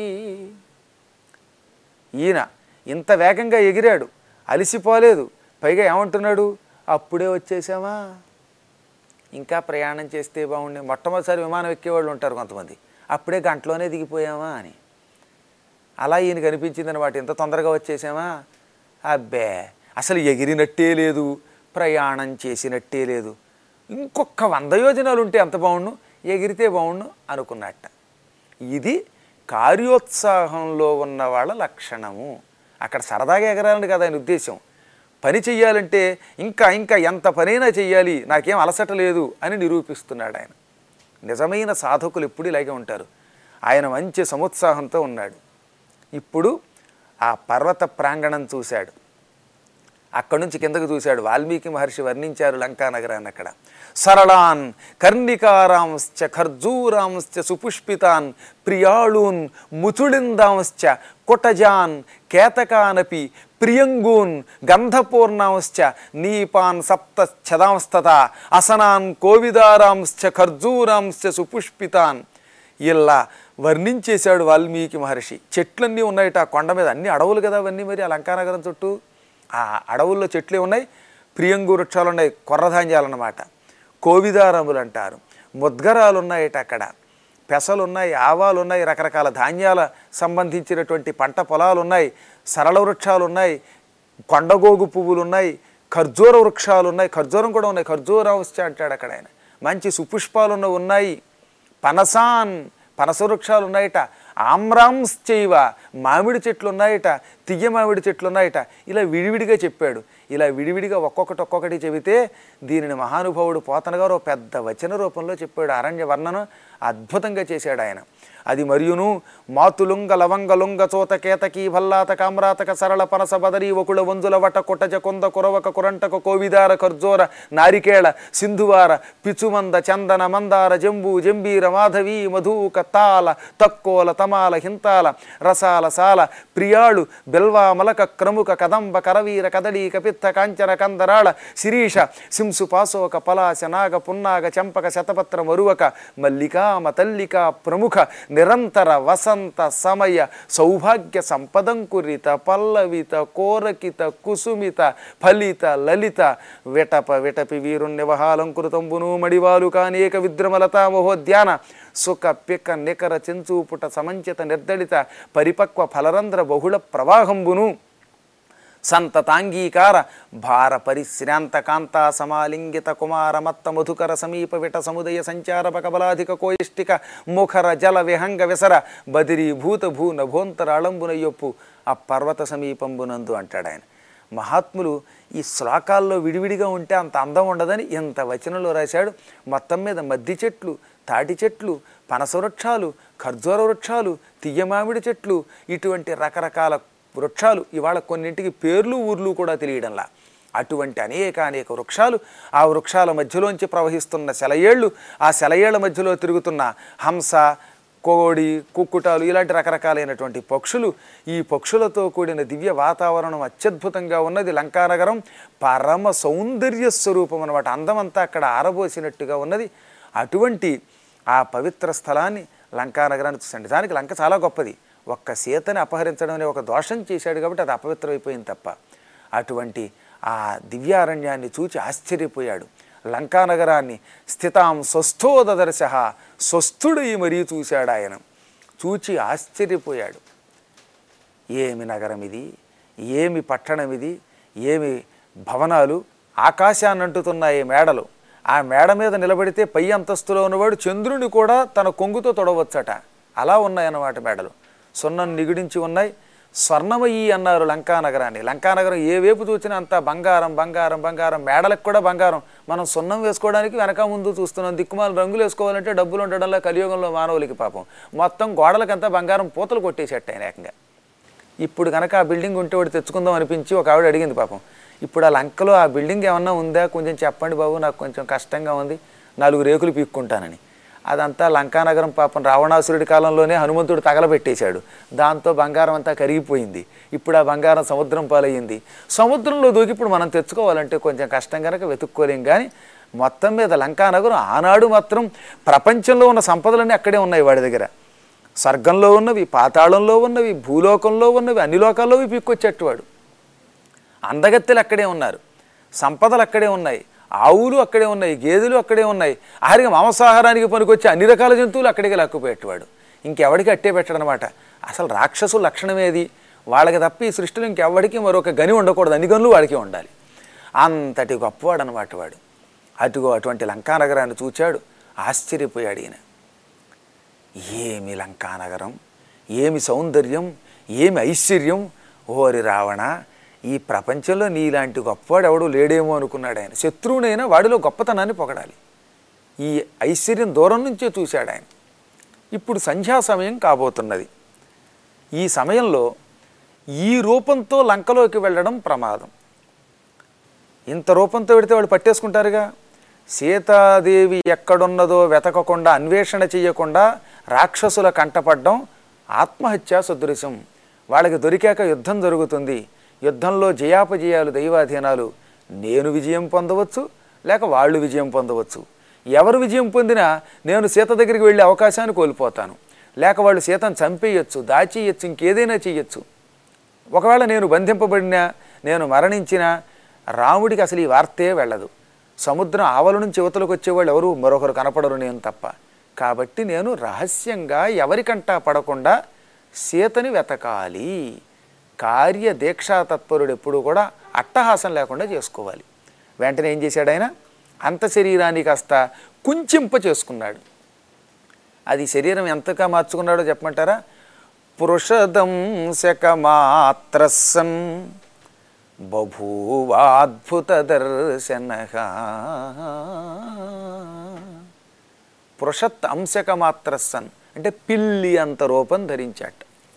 ఈయన ఇంత వేగంగా ఎగిరాడు అలిసిపోలేదు పైగా ఏమంటున్నాడు అప్పుడే వచ్చేసామా ఇంకా ప్రయాణం చేస్తే బాగుండే మొట్టమొదటిసారి విమానం ఎక్కేవాళ్ళు ఉంటారు కొంతమంది అప్పుడే గంటలోనే దిగిపోయామా అని అలా ఈయనకి అనిపించింది అనమాట ఇంత తొందరగా వచ్చేసామా అబ్బే అసలు ఎగిరినట్టే లేదు ప్రయాణం చేసినట్టే లేదు ఇంకొక వంద యోజనాలు ఉంటే ఎంత బాగుండు ఎగిరితే బాగుండు అనుకున్నట్ట ఇది కార్యోత్సాహంలో ఉన్న వాళ్ళ లక్షణము అక్కడ సరదాగా ఎగరాలని కదా ఆయన ఉద్దేశం పని చెయ్యాలంటే ఇంకా ఇంకా ఎంత పనైనా చెయ్యాలి నాకేం అలసట లేదు అని నిరూపిస్తున్నాడు ఆయన నిజమైన సాధకులు ఎప్పుడు ఇలాగే ఉంటారు ఆయన మంచి సముత్సాహంతో ఉన్నాడు ఇప్పుడు ఆ పర్వత ప్రాంగణం చూశాడు అక్కడి నుంచి కిందకు చూశాడు వాల్మీకి మహర్షి వర్ణించారు లంకా నగరాన్ని అక్కడ సరళాన్ కర్ణికారాంశ్చ ఖర్జూరాంశ్చ సుపుష్పితాన్ ప్రియాళూన్ ముచుళిందాంశ్చ కుటజాన్ కేతకానపి ప్రియంగూన్ గంధపూర్ణాంశ్చ నీపాన్ సప్త ఛదాంస్తత అసనాన్ కోవిదారాంశ్చ ఖర్జూరాంశ్చ సుపుష్పితాన్ ఇలా వర్ణించేశాడు వాల్మీకి మహర్షి చెట్లన్నీ ఉన్నాయట ఆ కొండ మీద అన్ని అడవులు కదా అవన్నీ మరి ఆ లంకానగరం చుట్టూ ఆ అడవుల్లో చెట్లే ఉన్నాయి ప్రియంగు వృక్షాలు ఉన్నాయి కొర్రధాన్యాలు అన్నమాట కోవిదారములు అంటారు ముద్గరాలు ఉన్నాయట అక్కడ పెసలు ఉన్నాయి ఆవాలు ఉన్నాయి రకరకాల ధాన్యాల సంబంధించినటువంటి పంట పొలాలు ఉన్నాయి సరళ వృక్షాలు ఉన్నాయి కొండగోగు పువ్వులు ఉన్నాయి ఖర్జూర వృక్షాలు ఉన్నాయి ఖర్జూరం కూడా ఉన్నాయి ఖర్జూరాంశ అంటాడు అక్కడ ఆయన మంచి సుపుష్పాలు ఉన్న ఉన్నాయి పనసాన్ పనస వృక్షాలు ఉన్నాయట ఆమ్రాంస్ చేయవ మామిడి చెట్లు ఉన్నాయట తియ్య మామిడి చెట్లు ఉన్నాయట ఇలా విడివిడిగా చెప్పాడు ఇలా విడివిడిగా ఒక్కొక్కటి ఒక్కొక్కటి చెబితే దీనిని మహానుభావుడు పోతన గారు ఓ పెద్ద వచన రూపంలో చెప్పాడు అరణ్య వర్ణన అద్భుతంగా చేశాడు ఆయన అది మరియును మాతులుంగ లవంగలుంగ చోత కేతకి భల్లాత కామ్రాతక సరళ పనస బదరి వకుళ వంజుల వట కొట్టజ కొంద కురవక కురంటక కోవిదార ఖర్జోర నారికేళ సింధువార పిచుమంద చందన మందార జంబు జంబీర మాధవి మధుక తాల తక్కోల తమాల హింతాల రసాల సాల ప్రియాళు బెల్వా మలక క్రముక కదంబ కరవీర కదడీ కపిత్త కాంచన కందరాళ శిరీష శింసు పాసోక పలాశ నాగ పున్నాగ చంపక శతపత్ర మరువక మల్లికా మతల్లిక ప్రముఖ నిరంతర వసంత సమయ సౌభాగ్య సంపదంకురిత పల్లవిత కోరకిత కుసుమిత ఫలిత లలిత విటప విటపి వీరుణ్యవహాలంకృతంబును మడివాలు కానేక విద్రమలతా మహోద్యాన సుఖ పిక నికర చెంచూపుట సమంచిత నిర్దళిత పరిపక్వ ఫలరంధ్ర బహుళ ప్రవాహంబును సంతతాంగీకార భార పరిశ్రాంత కాంతా సమాలింగిత కుమార మత్త మధుకర సమీప విట సముదయ సంచార బకబలాధిక కోయిష్టిక ముఖర జల విహంగ విసర బదిరీభూత భూ నభోంతర అళంబున యొప్పు ఆ పర్వత సమీపంబునందు అంటాడు ఆయన మహాత్ములు ఈ శ్లోకాల్లో విడివిడిగా ఉంటే అంత అందం ఉండదని ఇంత వచనంలో రాశాడు మొత్తం మీద మద్ది చెట్లు తాటి చెట్లు పనస వృక్షాలు ఖర్జూర వృక్షాలు తియ్య మామిడి చెట్లు ఇటువంటి రకరకాల వృక్షాలు ఇవాళ కొన్నింటికి పేర్లు ఊర్లు కూడా తెలియడంలా అటువంటి అనేక అనేక వృక్షాలు ఆ వృక్షాల మధ్యలోంచి ప్రవహిస్తున్న సెలయేళ్ళు ఆ సెలయేళ్ల మధ్యలో తిరుగుతున్న హంస కోడి కుక్కుటాలు ఇలాంటి రకరకాలైనటువంటి పక్షులు ఈ పక్షులతో కూడిన దివ్య వాతావరణం అత్యద్భుతంగా ఉన్నది లంకానగరం పరమ సౌందర్య స్వరూపం అనమాట అందమంతా అక్కడ ఆరబోసినట్టుగా ఉన్నది అటువంటి ఆ పవిత్ర స్థలాన్ని లంకానగరాన్ని చూసండి దానికి లంక చాలా గొప్పది ఒక్క సీతని అపహరించడం అనే ఒక దోషం చేశాడు కాబట్టి అది అపవిత్రమైపోయింది తప్ప అటువంటి ఆ దివ్యారణ్యాన్ని చూచి ఆశ్చర్యపోయాడు లంకానగరాన్ని స్థితాం స్వస్థోదర్శ స్వస్థుడై మరీ చూశాడు ఆయన చూచి ఆశ్చర్యపోయాడు ఏమి నగరం ఇది ఏమి పట్టణం ఇది ఏమి భవనాలు ఆకాశాన్ని అంటుతున్నాయి మేడలు ఆ మేడ మీద నిలబడితే పై అంతస్తులో ఉన్నవాడు చంద్రుని కూడా తన కొంగుతో తొడవచ్చట అలా ఉన్నాయన్నమాట మేడలు సున్నం నిగిడించి ఉన్నాయి స్వర్ణమయ్యి అన్నారు లంకానగరాన్ని లంకానగరం ఏ వైపు చూసినా అంతా బంగారం బంగారం బంగారం మేడలకు కూడా బంగారం మనం సున్నం వేసుకోవడానికి వెనక ముందు చూస్తున్నాం దిక్కుమాల రంగులు వేసుకోవాలంటే డబ్బులు ఉండడంలో కలియుగంలో మానవులకి పాపం మొత్తం గోడలకంతా బంగారం పూతలు కొట్టేసేట ఆయన ఏకంగా ఇప్పుడు కనుక ఆ బిల్డింగ్ ఉంటే ఒకటి తెచ్చుకుందాం అనిపించి ఒక ఆవిడ అడిగింది పాపం ఇప్పుడు ఆ లంకలో ఆ బిల్డింగ్ ఏమన్నా ఉందా కొంచెం చెప్పండి బాబు నాకు కొంచెం కష్టంగా ఉంది నాలుగు రేకులు పీక్కుంటానని అదంతా లంకానగరం పాపం రావణాసురుడి కాలంలోనే హనుమంతుడు తగలబెట్టేశాడు దాంతో బంగారం అంతా కరిగిపోయింది ఇప్పుడు ఆ బంగారం సముద్రం పాలయ్యింది సముద్రంలో దూకి ఇప్పుడు మనం తెచ్చుకోవాలంటే కొంచెం కష్టం కనుక వెతుక్కోలేం కానీ మొత్తం మీద లంకానగరం ఆనాడు మాత్రం ప్రపంచంలో ఉన్న సంపదలన్నీ అక్కడే ఉన్నాయి వాడి దగ్గర స్వర్గంలో ఉన్నవి పాతాళంలో ఉన్నవి భూలోకంలో ఉన్నవి అన్ని లోకాల్లోవి పీక్కొచ్చేటవాడు అందగత్తెలు అక్కడే ఉన్నారు సంపదలు అక్కడే ఉన్నాయి ఆవులు అక్కడే ఉన్నాయి గేదెలు అక్కడే ఉన్నాయి ఆఖరికి మాంసాహారానికి పనికొచ్చే అన్ని రకాల జంతువులు అక్కడికి లాక్కుపోయేటవాడు ఇంకెవడికి అట్టే పెట్టడనమాట అసలు రాక్షసు లక్షణమేది వాళ్ళకి తప్ప ఈ సృష్టిలో ఇంకెవడికి మరొక గని ఉండకూడదు అన్ని గనులు వాడికి ఉండాలి అంతటి గొప్పవాడు అనమాట వాడు అటుగో అటువంటి లంకానగరాన్ని చూచాడు ఆశ్చర్యపోయాడు ఈయన ఏమి లంకానగరం ఏమి సౌందర్యం ఏమి ఐశ్వర్యం ఓరి రావణ ఈ ప్రపంచంలో నీలాంటి గొప్పవాడు ఎవడు లేడేమో అనుకున్నాడు ఆయన శత్రువునైనా వాడిలో గొప్పతనాన్ని పొగడాలి ఈ ఐశ్వర్యం దూరం నుంచే చూశాడు ఆయన ఇప్పుడు సంధ్యా సమయం కాబోతున్నది ఈ సమయంలో ఈ రూపంతో లంకలోకి వెళ్ళడం ప్రమాదం ఇంత రూపంతో పెడితే వాళ్ళు పట్టేసుకుంటారుగా సీతాదేవి ఎక్కడున్నదో వెతకకుండా అన్వేషణ చేయకుండా రాక్షసుల కంటపడ్డం ఆత్మహత్యా సదృశం వాళ్ళకి దొరికాక యుద్ధం జరుగుతుంది యుద్ధంలో జయాపజయాలు దైవాధీనాలు నేను విజయం పొందవచ్చు లేక వాళ్ళు విజయం పొందవచ్చు ఎవరు విజయం పొందినా నేను సీత దగ్గరికి వెళ్ళే అవకాశాన్ని కోల్పోతాను లేక వాళ్ళు సీతను చంపేయచ్చు దాచేయచ్చు ఇంకేదైనా చేయొచ్చు ఒకవేళ నేను బంధింపబడినా నేను మరణించినా రాముడికి అసలు ఈ వార్తే వెళ్ళదు సముద్రం ఆవల నుంచి యువతలకు వచ్చేవాళ్ళు ఎవరు మరొకరు కనపడరు నేను తప్ప కాబట్టి నేను రహస్యంగా ఎవరికంటా పడకుండా సీతని వెతకాలి కార్య దీక్షా తత్పరుడు ఎప్పుడు కూడా అట్టహాసం లేకుండా చేసుకోవాలి వెంటనే ఏం చేశాడు ఆయన అంత శరీరాన్ని కాస్త కుంచింప చేసుకున్నాడు అది శరీరం ఎంతగా మార్చుకున్నాడో చెప్పమంటారా పురుషదంశకమాత్రసన్ బభూవాద్భుత దర్శన పురుషత్ అంశకమాత్రసన్ అంటే పిల్లి అంత రూపం ధరించాట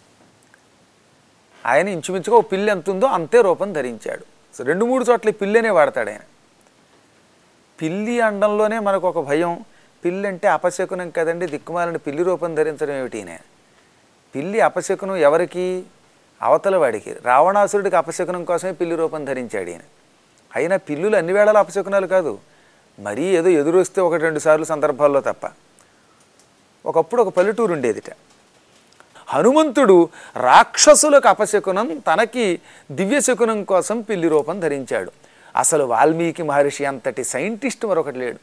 ఆయన ఇంచుమించుగా ఓ పిల్లి ఎంత ఉందో అంతే రూపం ధరించాడు సో రెండు మూడు చోట్ల ఈ పిల్లి అనే వాడతాడు ఆయన పిల్లి అండంలోనే మనకు ఒక భయం పిల్లి అంటే అపశకునం కదండి దిక్కుమాలని పిల్లి రూపం ధరించడం ఏమిటినే పిల్లి అపశకునం ఎవరికి అవతల వాడికి రావణాసురుడికి అపశకునం కోసమే పిల్లి రూపం ధరించాడు ఈయన అయినా పిల్లులు అన్ని వేళలా అపశకునాలు కాదు మరీ ఏదో ఎదురు వస్తే ఒకటి రెండు సార్లు సందర్భాల్లో తప్ప ఒకప్పుడు ఒక పల్లెటూరు ఉండేదిట హనుమంతుడు రాక్షసులకు అపశకునం తనకి దివ్యశకునం కోసం పిల్లి రూపం ధరించాడు అసలు వాల్మీకి మహర్షి అంతటి సైంటిస్ట్ మరొకటి లేడు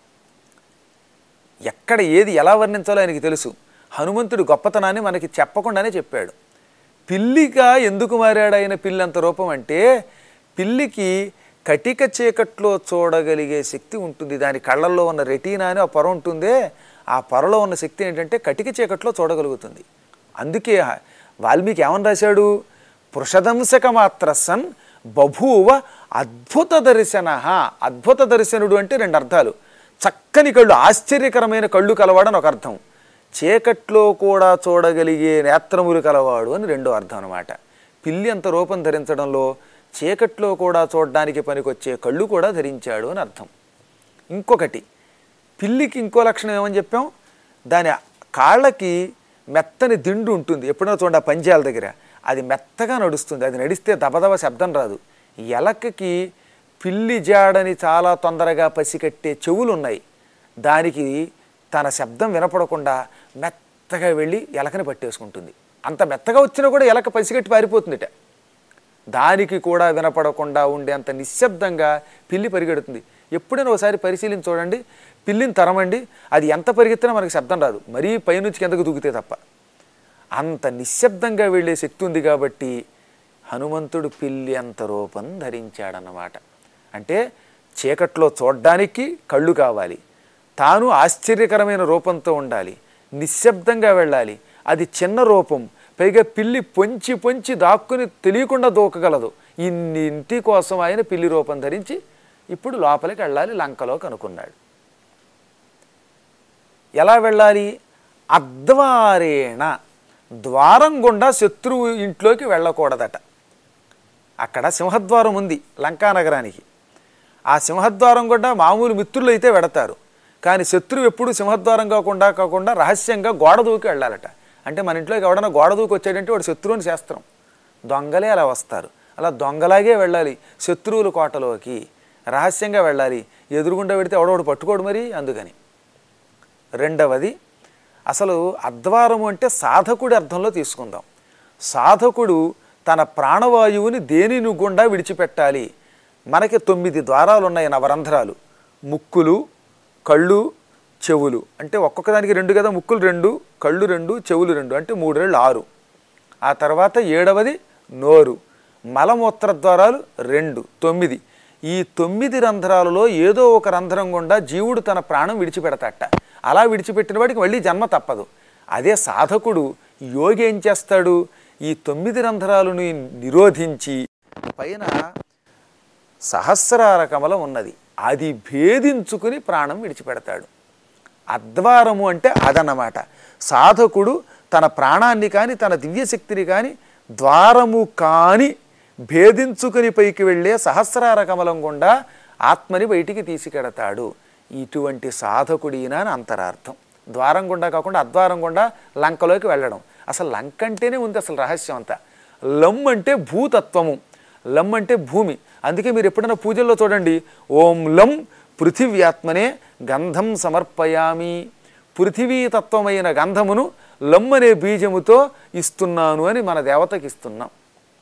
ఎక్కడ ఏది ఎలా వర్ణించాలో ఆయనకి తెలుసు హనుమంతుడి గొప్పతనాన్ని మనకి చెప్పకుండానే చెప్పాడు పిల్లిగా ఎందుకు మారాడు ఆయన పిల్లి అంత రూపం అంటే పిల్లికి కటిక చీకట్లో చూడగలిగే శక్తి ఉంటుంది దాని కళ్ళల్లో ఉన్న రెటీనా అని ఆ పొర ఉంటుందే ఆ పొరలో ఉన్న శక్తి ఏంటంటే కటిక చీకట్లో చూడగలుగుతుంది అందుకే వాల్మీకి ఏమని రాశాడు పృషదంశక మాత్ర సన్ బభూవ అద్భుత దర్శన అద్భుత దర్శనుడు అంటే రెండు అర్థాలు చక్కని కళ్ళు ఆశ్చర్యకరమైన కళ్ళు కలవాడని ఒక అర్థం చీకట్లో కూడా చూడగలిగే నేత్రములు కలవాడు అని రెండో అర్థం అనమాట పిల్లి అంత రూపం ధరించడంలో చీకట్లో కూడా చూడడానికి పనికొచ్చే కళ్ళు కూడా ధరించాడు అని అర్థం ఇంకొకటి పిల్లికి ఇంకో లక్షణం ఏమని చెప్పాం దాని కాళ్ళకి మెత్తని దిండు ఉంటుంది ఎప్పుడైనా చూడండి ఆ పంజాల దగ్గర అది మెత్తగా నడుస్తుంది అది నడిస్తే దబదబ శబ్దం రాదు ఎలకకి పిల్లి జాడని చాలా తొందరగా పసికట్టే చెవులు ఉన్నాయి దానికి తన శబ్దం వినపడకుండా మెత్తగా వెళ్ళి ఎలకని పట్టేసుకుంటుంది అంత మెత్తగా వచ్చినా కూడా ఎలక పసిగట్టి పారిపోతుందిట దానికి కూడా వినపడకుండా ఉండేంత నిశ్శబ్దంగా పిల్లి పరిగెడుతుంది ఎప్పుడైనా ఒకసారి పరిశీలించి చూడండి పిల్లిని తరమండి అది ఎంత పరిగెత్తినా మనకి శబ్దం రాదు మరీ పైనుంచి కిందకు దూకితే తప్ప అంత నిశ్శబ్దంగా వెళ్ళే శక్తి ఉంది కాబట్టి హనుమంతుడు పిల్లి అంత రూపం ధరించాడన్నమాట అంటే చీకట్లో చూడ్డానికి కళ్ళు కావాలి తాను ఆశ్చర్యకరమైన రూపంతో ఉండాలి నిశ్శబ్దంగా వెళ్ళాలి అది చిన్న రూపం పైగా పిల్లి పొంచి పొంచి దాక్కుని తెలియకుండా దూకగలదు ఇన్నింటి కోసం ఆయన పిల్లి రూపం ధరించి ఇప్పుడు లోపలికి వెళ్ళాలి లంకలోకి అనుకున్నాడు ఎలా వెళ్ళాలి అద్వారేణ ద్వారం గుండా శత్రువు ఇంట్లోకి వెళ్ళకూడదట అక్కడ సింహద్వారం ఉంది లంకానగరానికి ఆ సింహద్వారం గుండా మామూలు మిత్రులు అయితే వెడతారు కానీ శత్రువు ఎప్పుడు సింహద్వారం కాకుండా కాకుండా రహస్యంగా గోడ దూకి వెళ్ళాలట అంటే మన ఇంట్లోకి ఎవడన్నా గోడ దూకి వచ్చాడంటే వాడు శత్రువుని శాస్త్రం దొంగలే అలా వస్తారు అలా దొంగలాగే వెళ్ళాలి శత్రువుల కోటలోకి రహస్యంగా వెళ్ళాలి ఎదురుగుండా పెడితే ఎవడోడు పట్టుకోడు మరి అందుకని రెండవది అసలు అద్వారము అంటే సాధకుడి అర్థంలో తీసుకుందాం సాధకుడు తన ప్రాణవాయువుని దేనిని గుండా విడిచిపెట్టాలి మనకి తొమ్మిది ద్వారాలు ఉన్నాయి నవరంధ్రాలు ముక్కులు కళ్ళు చెవులు అంటే ఒక్కొక్క దానికి రెండు కదా ముక్కులు రెండు కళ్ళు రెండు చెవులు రెండు అంటే మూడు రెండు ఆరు ఆ తర్వాత ఏడవది నోరు మలమూత్ర ద్వారాలు రెండు తొమ్మిది ఈ తొమ్మిది రంధ్రాలలో ఏదో ఒక రంధ్రం గుండా జీవుడు తన ప్రాణం విడిచిపెడతాట అలా విడిచిపెట్టిన వాడికి మళ్ళీ జన్మ తప్పదు అదే సాధకుడు యోగి ఏం చేస్తాడు ఈ తొమ్మిది రంధ్రాలను నిరోధించి పైన సహస్రార కమలం ఉన్నది అది భేదించుకుని ప్రాణం విడిచిపెడతాడు అద్వారము అంటే అదన్నమాట సాధకుడు తన ప్రాణాన్ని కానీ తన దివ్యశక్తిని కానీ ద్వారము కాని భేదించుకుని పైకి వెళ్ళే సహస్రార కమలం గుండా ఆత్మని బయటికి తీసుకెడతాడు ఇటువంటి సాధకుడిన అని అంతరార్థం ద్వారం గుండా కాకుండా అద్వారం గుండా లంకలోకి వెళ్ళడం అసలు లంక అంటేనే ఉంది అసలు రహస్యం అంతా లమ్ అంటే భూతత్వము లం అంటే భూమి అందుకే మీరు ఎప్పుడైనా పూజల్లో చూడండి ఓం లం పృథివ్యాత్మనే గంధం సమర్పయామి పృథివీతత్వమైన గంధమును లం అనే బీజముతో ఇస్తున్నాను అని మన దేవతకి ఇస్తున్నాం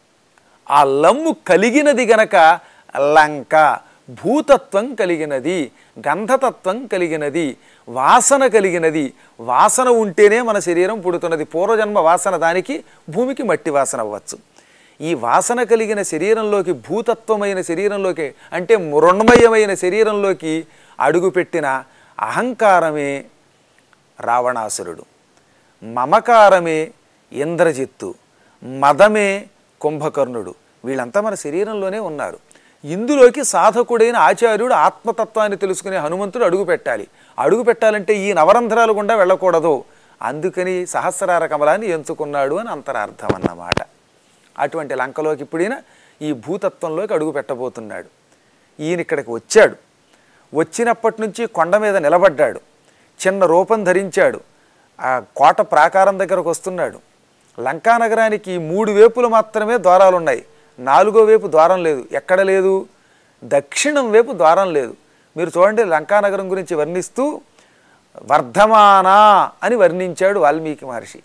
ఆ లమ్ము కలిగినది గనక లంక భూతత్వం కలిగినది గంధతత్వం కలిగినది వాసన కలిగినది వాసన ఉంటేనే మన శరీరం పుడుతున్నది పూర్వజన్మ వాసన దానికి భూమికి మట్టి వాసన అవ్వచ్చు ఈ వాసన కలిగిన శరీరంలోకి భూతత్వమైన శరీరంలోకి అంటే మృణమయమైన శరీరంలోకి అడుగుపెట్టిన అహంకారమే రావణాసురుడు మమకారమే ఇంద్రజిత్తు మదమే కుంభకర్ణుడు వీళ్ళంతా మన శరీరంలోనే ఉన్నారు ఇందులోకి సాధకుడైన ఆచార్యుడు ఆత్మతత్వాన్ని తెలుసుకునే హనుమంతుడు అడుగు పెట్టాలి అడుగు పెట్టాలంటే ఈ నవరంధ్రాలు గుండా వెళ్ళకూడదు అందుకని సహస్రార కమలాన్ని ఎంచుకున్నాడు అని అంతరార్థం అన్నమాట అటువంటి లంకలోకి ఇప్పుడైనా ఈ భూతత్వంలోకి అడుగు పెట్టబోతున్నాడు ఈయన ఇక్కడికి వచ్చాడు వచ్చినప్పటి నుంచి కొండ మీద నిలబడ్డాడు చిన్న రూపం ధరించాడు ఆ కోట ప్రాకారం దగ్గరకు వస్తున్నాడు లంకా నగరానికి మూడు వేపులు మాత్రమే ద్వారాలు ఉన్నాయి నాలుగో వైపు ద్వారం లేదు ఎక్కడ లేదు దక్షిణం వైపు ద్వారం లేదు మీరు చూడండి లంకా నగరం గురించి వర్ణిస్తూ వర్ధమానా అని వర్ణించాడు వాల్మీకి మహర్షి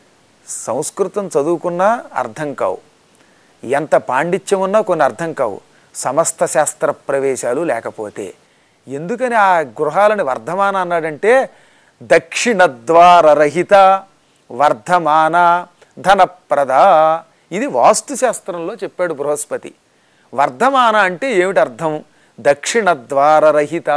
సంస్కృతం చదువుకున్నా అర్థం కావు ఎంత పాండిత్యం ఉన్నా కొన్ని అర్థం కావు సమస్త శాస్త్ర ప్రవేశాలు లేకపోతే ఎందుకని ఆ గృహాలని వర్ధమాన అన్నాడంటే దక్షిణద్వారరహిత వర్ధమాన ధనప్రద ఇది వాస్తుశాస్త్రంలో చెప్పాడు బృహస్పతి వర్ధమాన అంటే ఏమిటి అర్థం దక్షిణద్వారరహిత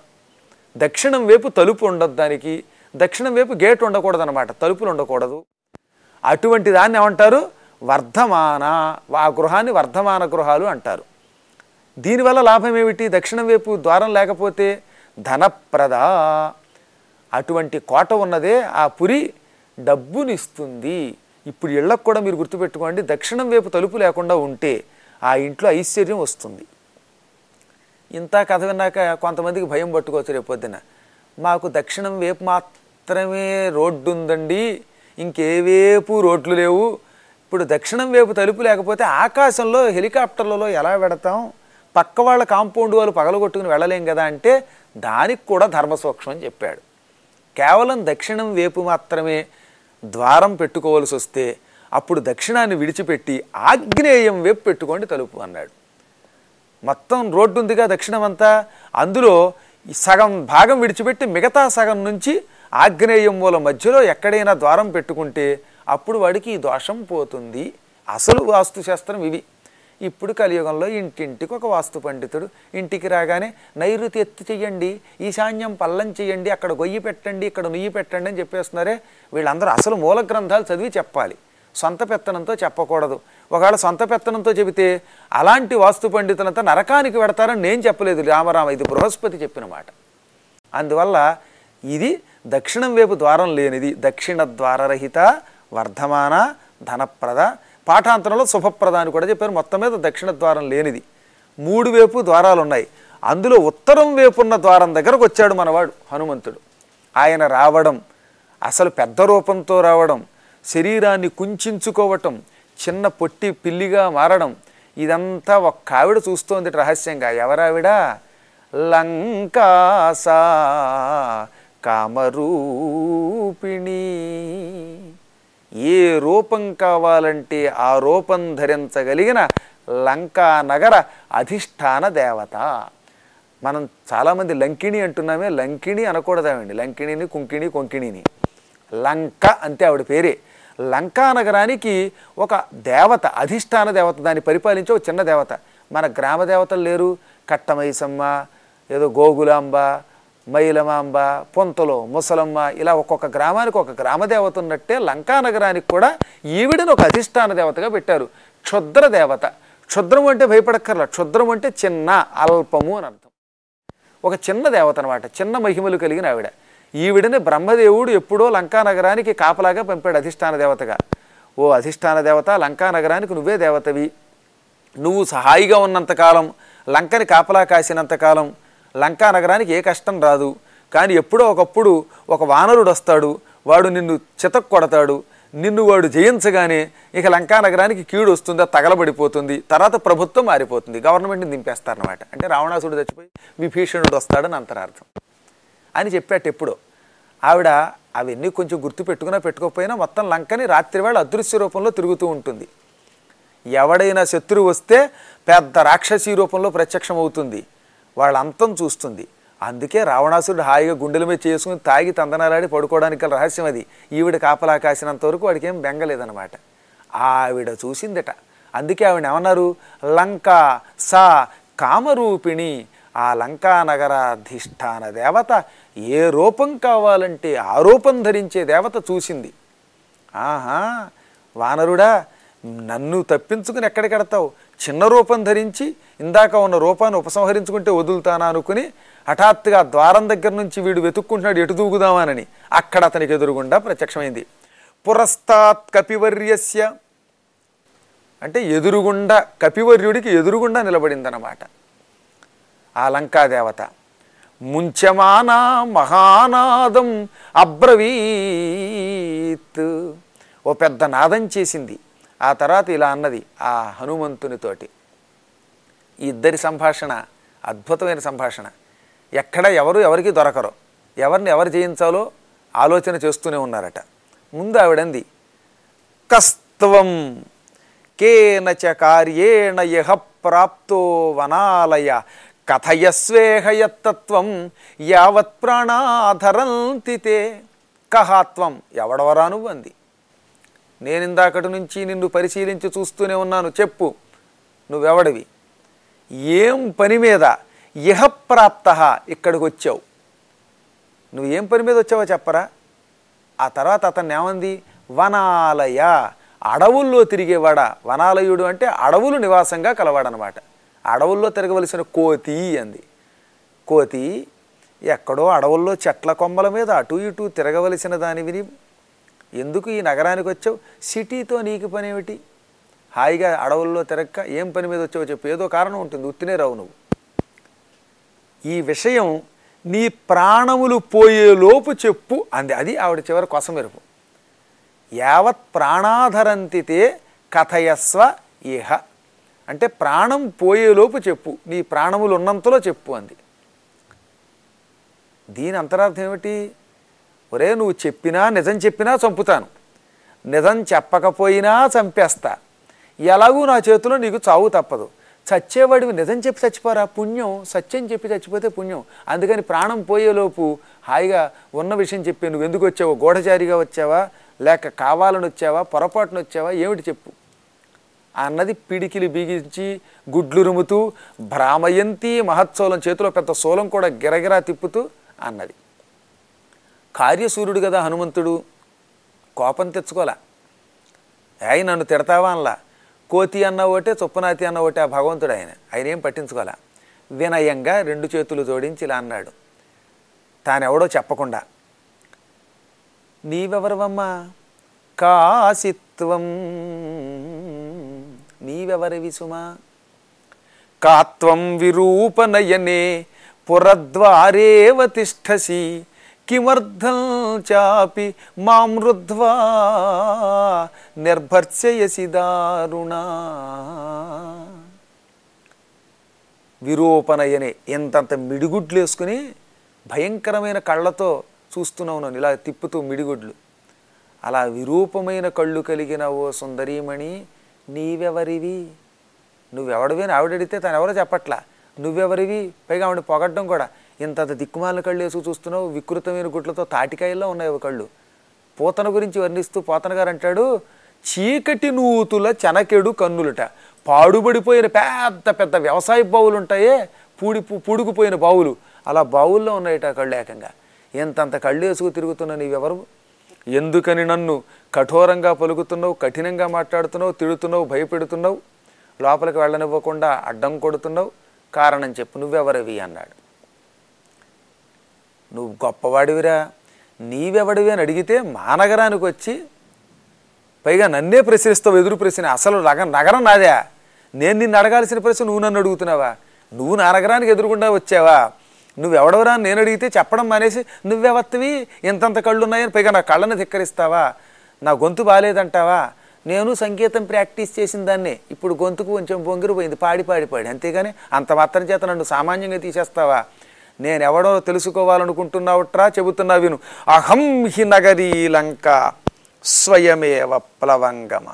దక్షిణం వైపు తలుపు ఉండదు దానికి దక్షిణం వైపు గేట్ ఉండకూడదు అనమాట తలుపులు ఉండకూడదు అటువంటి దాన్ని ఏమంటారు వర్ధమాన ఆ గృహాన్ని వర్ధమాన గృహాలు అంటారు దీనివల్ల లాభం ఏమిటి దక్షిణం వైపు ద్వారం లేకపోతే ధనప్రద అటువంటి కోట ఉన్నదే ఆ పురి డబ్బునిస్తుంది ఇప్పుడు ఇళ్ళకు కూడా మీరు గుర్తుపెట్టుకోండి దక్షిణం వైపు తలుపు లేకుండా ఉంటే ఆ ఇంట్లో ఐశ్వర్యం వస్తుంది ఇంత కథ విన్నాక కొంతమందికి భయం పట్టుకోవచ్చు రేపు పొద్దున మాకు దక్షిణం వైపు మాత్రమే రోడ్డు ఉందండి ఇంకే వైపు రోడ్లు లేవు ఇప్పుడు దక్షిణం వైపు తలుపు లేకపోతే ఆకాశంలో హెలికాప్టర్లలో ఎలా పెడతాం పక్క వాళ్ళ కాంపౌండ్ వాళ్ళు పగలగొట్టుకుని వెళ్ళలేం కదా అంటే దానికి కూడా ధర్మసూక్ష్మం అని చెప్పాడు కేవలం దక్షిణం వైపు మాత్రమే ద్వారం పెట్టుకోవాల్సి వస్తే అప్పుడు దక్షిణాన్ని విడిచిపెట్టి ఆగ్నేయం వైపు పెట్టుకోండి తలుపు అన్నాడు మొత్తం రోడ్డు ఉందిగా దక్షిణం అంతా అందులో ఈ సగం భాగం విడిచిపెట్టి మిగతా సగం నుంచి ఆగ్నేయం మూల మధ్యలో ఎక్కడైనా ద్వారం పెట్టుకుంటే అప్పుడు వాడికి ఈ దోషం పోతుంది అసలు వాస్తుశాస్త్రం ఇవి ఇప్పుడు కలియుగంలో ఇంటింటికి ఒక వాస్తు పండితుడు ఇంటికి రాగానే నైరుతి ఎత్తి చెయ్యండి ఈశాన్యం పల్లం చెయ్యండి అక్కడ గొయ్యి పెట్టండి ఇక్కడ నుయ్యి పెట్టండి అని చెప్పేస్తున్నారే వీళ్ళందరూ అసలు మూల గ్రంథాలు చదివి చెప్పాలి సొంత పెత్తనంతో చెప్పకూడదు ఒకవేళ సొంత పెత్తనంతో చెబితే అలాంటి వాస్తు పండితులంతా నరకానికి పెడతారని నేను చెప్పలేదు రామరామ ఇది బృహస్పతి చెప్పిన మాట అందువల్ల ఇది దక్షిణం వైపు ద్వారం లేనిది దక్షిణ ద్వారరహిత వర్ధమాన ధనప్రద పాఠాంతరంలో శుభప్రద అని కూడా చెప్పారు మొత్తం మీద దక్షిణ ద్వారం లేనిది మూడు వైపు ద్వారాలు ఉన్నాయి అందులో ఉత్తరం వైపు ఉన్న ద్వారం దగ్గరకు వచ్చాడు మనవాడు హనుమంతుడు ఆయన రావడం అసలు పెద్ద రూపంతో రావడం శరీరాన్ని కుంచుకోవటం చిన్న పొట్టి పిల్లిగా మారడం ఇదంతా ఒక్క ఆవిడ చూస్తోంది రహస్యంగా ఎవరావిడ లంకాసా కామరూపిణి ఏ రూపం కావాలంటే ఆ రూపం ధరించగలిగిన లంకా నగర అధిష్టాన దేవత మనం చాలామంది లంకిణి అంటున్నామే లంకిణి అనకూడదామండి లంకిణిని కుంకిణి కొంకిణిని లంక అంతే ఆవిడ పేరే లంకా నగరానికి ఒక దేవత అధిష్టాన దేవత దాన్ని పరిపాలించే ఒక చిన్న దేవత మన గ్రామ దేవతలు లేరు కట్టమైసమ్మ ఏదో గోగులాంబ మైలమాంబ పొంతలో ముసలమ్మ ఇలా ఒక్కొక్క గ్రామానికి ఒక గ్రామదేవత ఉన్నట్టే లంకా నగరానికి కూడా ఈవిడని ఒక అధిష్టాన దేవతగా పెట్టారు క్షుద్ర దేవత క్షుద్రం అంటే భయపడక్కర్లా క్షుద్రం అంటే చిన్న అల్పము అని అర్థం ఒక చిన్న దేవత అనమాట చిన్న మహిమలు కలిగిన ఆవిడ ఈవిడని బ్రహ్మదేవుడు ఎప్పుడో లంకా నగరానికి కాపలాగా పంపాడు అధిష్టాన దేవతగా ఓ అధిష్టాన దేవత లంకా నగరానికి నువ్వే దేవతవి నువ్వు సహాయిగా ఉన్నంతకాలం లంకని కాపలా కాసినంతకాలం లంకా నగరానికి ఏ కష్టం రాదు కానీ ఎప్పుడో ఒకప్పుడు ఒక వానరుడు వస్తాడు వాడు నిన్ను చితక్ కొడతాడు నిన్ను వాడు జయించగానే ఇక లంకా నగరానికి కీడు వస్తుంది అది తగలబడిపోతుంది తర్వాత ప్రభుత్వం మారిపోతుంది గవర్నమెంట్ని దింపేస్తారనమాట అంటే రావణాసుడు చచ్చిపోయి విభీషణుడు వస్తాడని అంతరార్థం అని చెప్పాట ఎప్పుడో ఆవిడ అవన్నీ కొంచెం గుర్తు పెట్టుకున్నా పెట్టుకోకపోయినా మొత్తం లంకని రాత్రివేళ అదృశ్య రూపంలో తిరుగుతూ ఉంటుంది ఎవడైనా శత్రువు వస్తే పెద్ద రాక్షసీ రూపంలో ప్రత్యక్షం అవుతుంది వాళ్ళ అంతం చూస్తుంది అందుకే రావణాసురుడు హాయిగా గుండెల మీద చేసుకుని తాగి తందనాలాడి పడుకోవడానికి గల రహస్యం అది ఈవిడ కాపలా కాసినంత వరకు వాడికి ఏం బెంగలేదనమాట ఆవిడ చూసిందట అందుకే ఆవిడ ఏమన్నారు లంక సా కామరూపిణి ఆ లంకా నగరాధిష్టాన దేవత ఏ రూపం కావాలంటే ఆ రూపం ధరించే దేవత చూసింది ఆహా వానరుడా నన్ను తప్పించుకుని ఎక్కడికెడతావు చిన్న రూపం ధరించి ఇందాక ఉన్న రూపాన్ని ఉపసంహరించుకుంటే వదులుతానా అనుకుని హఠాత్తుగా ద్వారం దగ్గర నుంచి వీడు వెతుక్కుంటున్నాడు ఎటు దూకుదామానని అక్కడ అతనికి ఎదురుగుండా ప్రత్యక్షమైంది పురస్తాత్ కపివర్యస్య అంటే ఎదురుగుండా కపివర్యుడికి ఎదురుగుండా నిలబడిందన్నమాట ఆ లంకాదేవత ముంచమానా మహానాదం అబ్రవీత్ ఓ పెద్ద నాదం చేసింది ఆ తర్వాత ఇలా అన్నది ఆ హనుమంతునితోటి ఈ ఇద్దరి సంభాషణ అద్భుతమైన సంభాషణ ఎక్కడ ఎవరు ఎవరికి దొరకరు ఎవరిని ఎవరు జయించాలో ఆలోచన చేస్తూనే ఉన్నారట ముందు ఆవిడంది కస్త్వం కేనచ కార్యేణ యహ ప్రాప్తో వనాలయ కథయస్వేహయత్తత్వం యావత్ ప్రాణాధరంతి తే కహాత్వం ఎవడవరా నువ్వు అంది నేను ఇందాకటి నుంచి నిన్ను పరిశీలించి చూస్తూనే ఉన్నాను చెప్పు నువ్వెవడివి ఏం పని మీద ఇహ ప్రాప్త ఇక్కడికి వచ్చావు నువ్వు ఏం పని మీద వచ్చావో చెప్పరా ఆ తర్వాత అతన్ని ఏమంది వనాలయ అడవుల్లో తిరిగేవాడ వనాలయుడు అంటే అడవులు నివాసంగా కలవాడనమాట అడవుల్లో తిరగవలసిన కోతి అంది కోతి ఎక్కడో అడవుల్లో చెట్ల కొమ్మల మీద అటు ఇటు తిరగవలసిన దానివిని ఎందుకు ఈ నగరానికి వచ్చావు సిటీతో నీకు పని ఏమిటి హాయిగా అడవుల్లో తిరక్క ఏం పని మీద వచ్చావో చెప్పు ఏదో కారణం ఉంటుంది ఉత్తినే రావు నువ్వు ఈ విషయం నీ ప్రాణములు పోయేలోపు చెప్పు అంది అది ఆవిడ చివరి కొసమెరుపు యావత్ ప్రాణాధరంతితే కథయస్వ ఇహ అంటే ప్రాణం పోయేలోపు చెప్పు నీ ప్రాణములు ఉన్నంతలో చెప్పు అంది దీని అంతరార్థం ఏమిటి ఒరే నువ్వు చెప్పినా నిజం చెప్పినా చంపుతాను నిజం చెప్పకపోయినా చంపేస్తా ఎలాగూ నా చేతిలో నీకు చావు తప్పదు చచ్చేవాడివి నిజం చెప్పి చచ్చిపోరా పుణ్యం సత్యం చెప్పి చచ్చిపోతే పుణ్యం అందుకని ప్రాణం పోయేలోపు హాయిగా ఉన్న విషయం చెప్పి నువ్వు ఎందుకు వచ్చావో గూఢచారిగా వచ్చావా లేక కావాలని వచ్చావా పొరపాటున వచ్చావా ఏమిటి చెప్పు అన్నది పిడికిలి బిగించి గుడ్లు రుముతూ భ్రామయంతి మహత్సోలం చేతిలో పెద్ద సోలం కూడా గిరగిరా తిప్పుతూ అన్నది కార్యసూర్యుడు కదా హనుమంతుడు కోపం తెచ్చుకోలే అయి నన్ను తిడతావా అనలా కోతి అన్న ఒకటే చొప్పునాతి అన్న ఒకటే ఆ భగవంతుడు ఆయన ఆయన ఏం పట్టించుకోలే వినయంగా రెండు చేతులు జోడించి ఇలా అన్నాడు తానెవడో చెప్పకుండా నీవెవరవమ్మా కాసిత్వం నీవెవరివి సుమా కాత్వం విరూపనయనే పురద్వారేవ తిష్టసి కిమర్థం చాపి మామృద్వా నిర్భర్చయసి దారుణా విరూపనయనే ఎంతంత మిడిగుడ్లు వేసుకుని భయంకరమైన కళ్ళతో చూస్తున్నావు నన్ను ఇలా తిప్పుతూ మిడిగుడ్లు అలా విరూపమైన కళ్ళు కలిగిన ఓ సుందరీమణి నీవెవరివి నువ్వెవడివి అని ఆవిడడితే తను ఎవరో చెప్పట్లా నువ్వెవరివి పైగా ఆవిడ పొగడ్డం కూడా ఇంత దిక్కుమాలిన కళ్ళు వేసుకు చూస్తున్నావు వికృతమైన గుట్లతో తాటికాయల్లో ఉన్నాయి అవి కళ్ళు పోతన గురించి వర్ణిస్తూ పోతన గారు అంటాడు చీకటి నూతుల చెనకెడు కన్నులుట పాడుబడిపోయిన పెద్ద పెద్ద వ్యవసాయ బావులు ఉంటాయే పూడి పూడుకుపోయిన బావులు అలా బావుల్లో ఉన్నాయట ఆ కళ్ళు ఏకంగా ఎంతంత కళ్ళు వేసుకు తిరుగుతున్న నీవెవరు ఎందుకని నన్ను కఠోరంగా పలుకుతున్నావు కఠినంగా మాట్లాడుతున్నావు తిడుతున్నావు భయపెడుతున్నావు లోపలికి వెళ్ళనివ్వకుండా అడ్డం కొడుతున్నావు కారణం చెప్పు నువ్వెవరవి అన్నాడు నువ్వు గొప్పవాడివిరా నీవెవడివి అని అడిగితే మా నగరానికి వచ్చి పైగా నన్నే ప్రశ్నిస్తావు ఎదురు ప్రశ్న అసలు నగ నగరం నాదే నేను నిన్ను అడగాల్సిన ప్రశ్న నువ్వు నన్ను అడుగుతున్నావా నువ్వు నా నగరానికి ఎదురుకుండా వచ్చావా నువ్వెవడవరా అని నేను అడిగితే చెప్పడం మానేసి నువ్వెవత్తవి ఇంతంత కళ్ళు ఉన్నాయని పైగా నా కళ్ళని ధిక్కరిస్తావా నా గొంతు బాగాలేదంటావా నేను సంగీతం ప్రాక్టీస్ చేసిన దాన్నే ఇప్పుడు గొంతుకు కొంచెం బొంగిరిపోయింది పాడి పాడి పాడి అంతేగాని అంత మాత్రం చేత నన్ను సామాన్యంగా తీసేస్తావా నేను ఎవడో తెలుసుకోవాలనుకుంటున్నావుట్రా చెబుతున్నా విను అహం హి నగరీ లంక స్వయమేవ ప్లవంగమ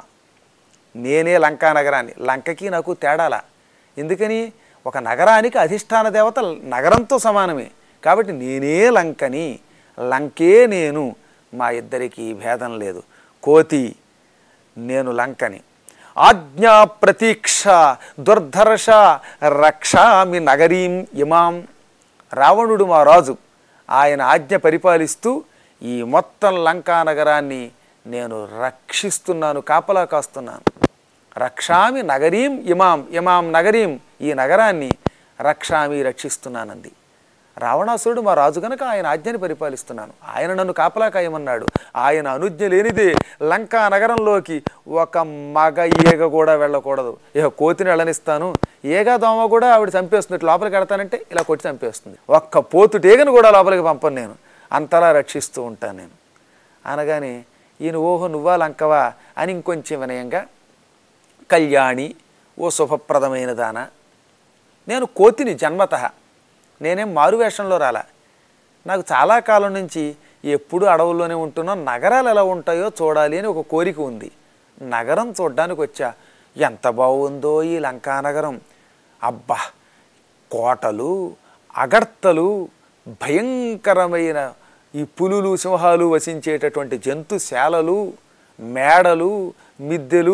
నేనే లంకా నగరాన్ని లంకకి నాకు తేడాల ఎందుకని ఒక నగరానికి అధిష్టాన దేవత నగరంతో సమానమే కాబట్టి నేనే లంకని లంకే నేను మా ఇద్దరికి భేదం లేదు కోతి నేను లంకని ఆజ్ఞా ప్రతీక్ష దుర్ధర్ష రక్షామి నగరీం ఇమాం రావణుడు మా రాజు ఆయన ఆజ్ఞ పరిపాలిస్తూ ఈ మొత్తం లంకా నగరాన్ని నేను రక్షిస్తున్నాను కాపలా కాస్తున్నాను రక్షామి నగరీం ఇమాం ఇమాం నగరీం ఈ నగరాన్ని రక్షామి రక్షిస్తున్నానంది రావణాసురుడు మా రాజు గనక ఆయన ఆజ్ఞని పరిపాలిస్తున్నాను ఆయన నన్ను కాపలా కాయమన్నాడు ఆయన అనుజ్ఞ లేనిదే లంకా నగరంలోకి ఒక మగ ఈగ కూడా వెళ్ళకూడదు ఇక కోతిని వెళ్ళనిస్తాను ఏగా దోమ కూడా ఆవిడ చంపేస్తుంది ఇట్లా లోపలికి వెడతానంటే ఇలా కొట్టి చంపేస్తుంది ఒక్క పోతుటేగను కూడా లోపలికి పంపను నేను అంతలా రక్షిస్తూ ఉంటాను నేను అనగానే ఈయన ఓహో నువ్వా లంకవా అని ఇంకొంచెం వినయంగా కళ్యాణి ఓ శుభప్రదమైన దాన నేను కోతిని జన్మత నేనేం మారువేషంలో రాలా నాకు చాలా కాలం నుంచి ఎప్పుడు అడవుల్లోనే ఉంటున్నా నగరాలు ఎలా ఉంటాయో చూడాలి అని ఒక కోరిక ఉంది నగరం చూడ్డానికి వచ్చా ఎంత బాగుందో ఈ లంకా నగరం అబ్బా కోటలు అగర్తలు భయంకరమైన ఈ పులులు సింహాలు వసించేటటువంటి జంతుశాలలు మేడలు మిద్దెలు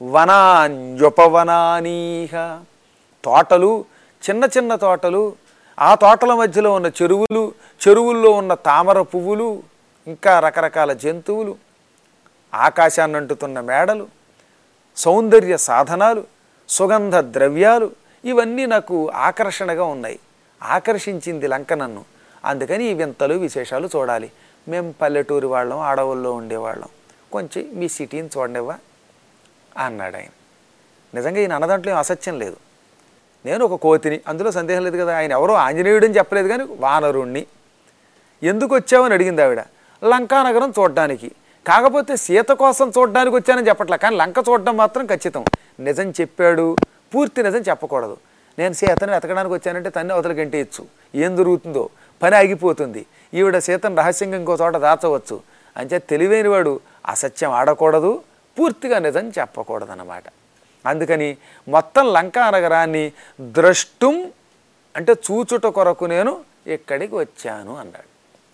వనాన్యుపవనానీహ తోటలు చిన్న చిన్న తోటలు ఆ తోటల మధ్యలో ఉన్న చెరువులు చెరువుల్లో ఉన్న తామర పువ్వులు ఇంకా రకరకాల జంతువులు ఆకాశాన్ని అంటుతున్న మేడలు సౌందర్య సాధనాలు సుగంధ ద్రవ్యాలు ఇవన్నీ నాకు ఆకర్షణగా ఉన్నాయి ఆకర్షించింది లంక నన్ను అందుకని ఈ వింతలు విశేషాలు చూడాలి మేము పల్లెటూరు వాళ్ళం అడవుల్లో ఉండేవాళ్ళం కొంచెం మీ సిటీని చూడనివ్వా అన్నాడు ఆయన నిజంగా ఈయన అన్నదాంట్లో ఏం అసత్యం లేదు నేను ఒక కోతిని అందులో సందేహం లేదు కదా ఆయన ఎవరో ఆంజనేయుడని చెప్పలేదు కానీ వానరుణ్ణి ఎందుకు వచ్చావని అడిగింది ఆవిడ లంకా నగరం చూడడానికి కాకపోతే సీత కోసం చూడడానికి వచ్చానని చెప్పట్లే కానీ లంక చూడడం మాత్రం ఖచ్చితం నిజం చెప్పాడు పూర్తి నిజం చెప్పకూడదు నేను సీతను వెతకడానికి వచ్చానంటే తన్ని అవతల గంటేయచ్చు ఏం దొరుకుతుందో పని ఆగిపోతుంది ఈవిడ సీతను రహస్యంగా ఇంకో చోట దాచవచ్చు అంచే తెలివైన వాడు అసత్యం ఆడకూడదు పూర్తిగా నిజం చెప్పకూడదు అన్నమాట అందుకని మొత్తం లంకా నగరాన్ని ద్రష్టుం అంటే చూచుట కొరకు నేను ఇక్కడికి వచ్చాను అన్నాడు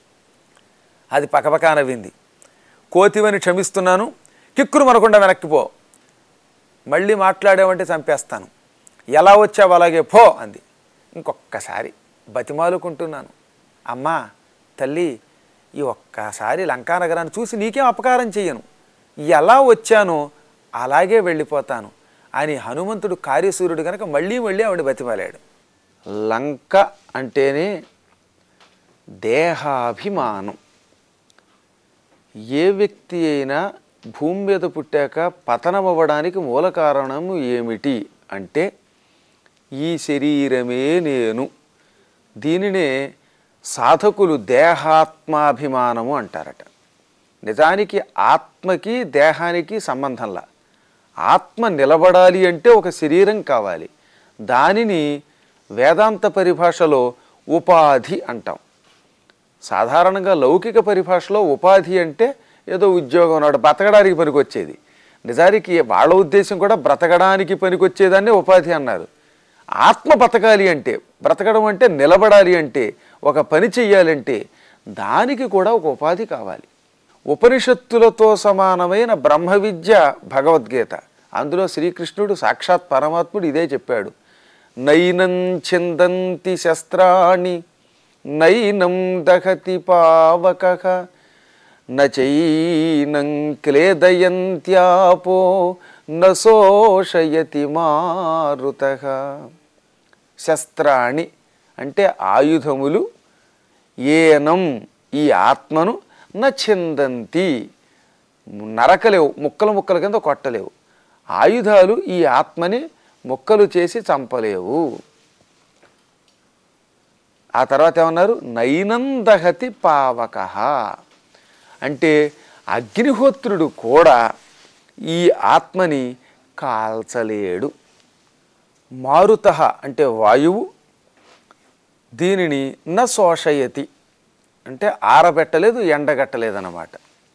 అది పకపకా నవ్వింది కోతివని క్షమిస్తున్నాను కిక్కురు మనకుండా వెనక్కిపో మళ్ళీ మాట్లాడావంటే చంపేస్తాను ఎలా వచ్చావు అలాగే పో అంది ఇంకొక్కసారి బతిమాలుకుంటున్నాను అమ్మా తల్లి ఈ ఒక్కసారి లంకా నగరాన్ని చూసి నీకేం అపకారం చెయ్యను ఎలా వచ్చానో అలాగే వెళ్ళిపోతాను అని హనుమంతుడు కార్యసూర్యుడు కనుక మళ్ళీ మళ్ళీ ఆవిడ బతిమాలాడు లంక అంటేనే దేహాభిమానం ఏ వ్యక్తి అయినా భూమి మీద పుట్టాక పతనమవ్వడానికి మూల కారణం ఏమిటి అంటే ఈ శరీరమే నేను దీనినే సాధకులు దేహాత్మాభిమానము అంటారట నిజానికి ఆత్మకి దేహానికి సంబంధంలా ఆత్మ నిలబడాలి అంటే ఒక శరీరం కావాలి దానిని వేదాంత పరిభాషలో ఉపాధి అంటాం సాధారణంగా లౌకిక పరిభాషలో ఉపాధి అంటే ఏదో ఉద్యోగం నాడు బ్రతకడానికి పనికొచ్చేది నిజానికి వాళ్ళ ఉద్దేశం కూడా బ్రతకడానికి పనికొచ్చేదాన్నే ఉపాధి అన్నారు ఆత్మ బతకాలి అంటే బ్రతకడం అంటే నిలబడాలి అంటే ఒక పని చెయ్యాలంటే దానికి కూడా ఒక ఉపాధి కావాలి ఉపనిషత్తులతో సమానమైన బ్రహ్మ విద్య భగవద్గీత అందులో శ్రీకృష్ణుడు సాక్షాత్ పరమాత్ముడు ఇదే చెప్పాడు నైనం చిందంతి శస్త్రాణి నైనం దహతి పావక నైనం క్లేదయంత్యాపో నోషయతి మారుత శస్త్రాణి అంటే ఆయుధములు ఏనం ఈ ఆత్మను నచిందంతి నరకలేవు ముక్కలు ముక్కల కింద కొట్టలేవు ఆయుధాలు ఈ ఆత్మని ముక్కలు చేసి చంపలేవు ఆ తర్వాత ఏమన్నారు నైనందహతి పావక అంటే అగ్నిహోత్రుడు కూడా ఈ ఆత్మని కాల్చలేడు మారుత అంటే వాయువు దీనిని న శోషయతి అంటే ఆరబెట్టలేదు ఎండగట్టలేదన్నమాట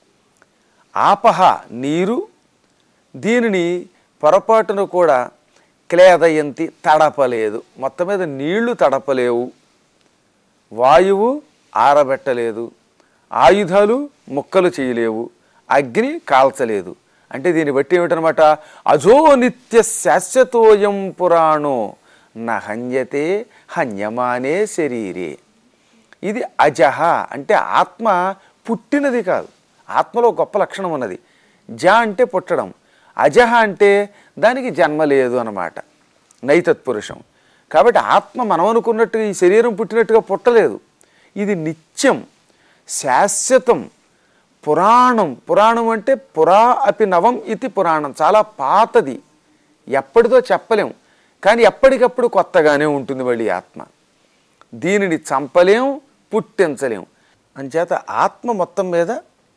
ఆపహ నీరు దీనిని పొరపాటును కూడా క్లేదయంతి తడపలేదు మొత్తం మీద నీళ్లు తడపలేవు వాయువు ఆరబెట్టలేదు ఆయుధాలు ముక్కలు చేయలేవు అగ్ని కాల్చలేదు అంటే దీన్ని బట్టి ఏమిటనమాట అజో నిత్య శాశ్వతోయం పురాణో నహన్యతే హన్యమానే శరీరే ఇది అజహ అంటే ఆత్మ పుట్టినది కాదు ఆత్మలో గొప్ప లక్షణం ఉన్నది జ అంటే పుట్టడం అజహ అంటే దానికి జన్మ లేదు అన్నమాట నైతత్పురుషం కాబట్టి ఆత్మ మనం అనుకున్నట్టుగా ఈ శరీరం పుట్టినట్టుగా పుట్టలేదు ఇది నిత్యం శాశ్వతం పురాణం పురాణం అంటే పురా అపి నవం ఇది పురాణం చాలా పాతది ఎప్పటిదో చెప్పలేం కానీ ఎప్పటికప్పుడు కొత్తగానే ఉంటుంది మళ్ళీ ఆత్మ దీనిని చంపలేం పుట్టించలేం అంచేత ఆత్మ మొత్తం మీద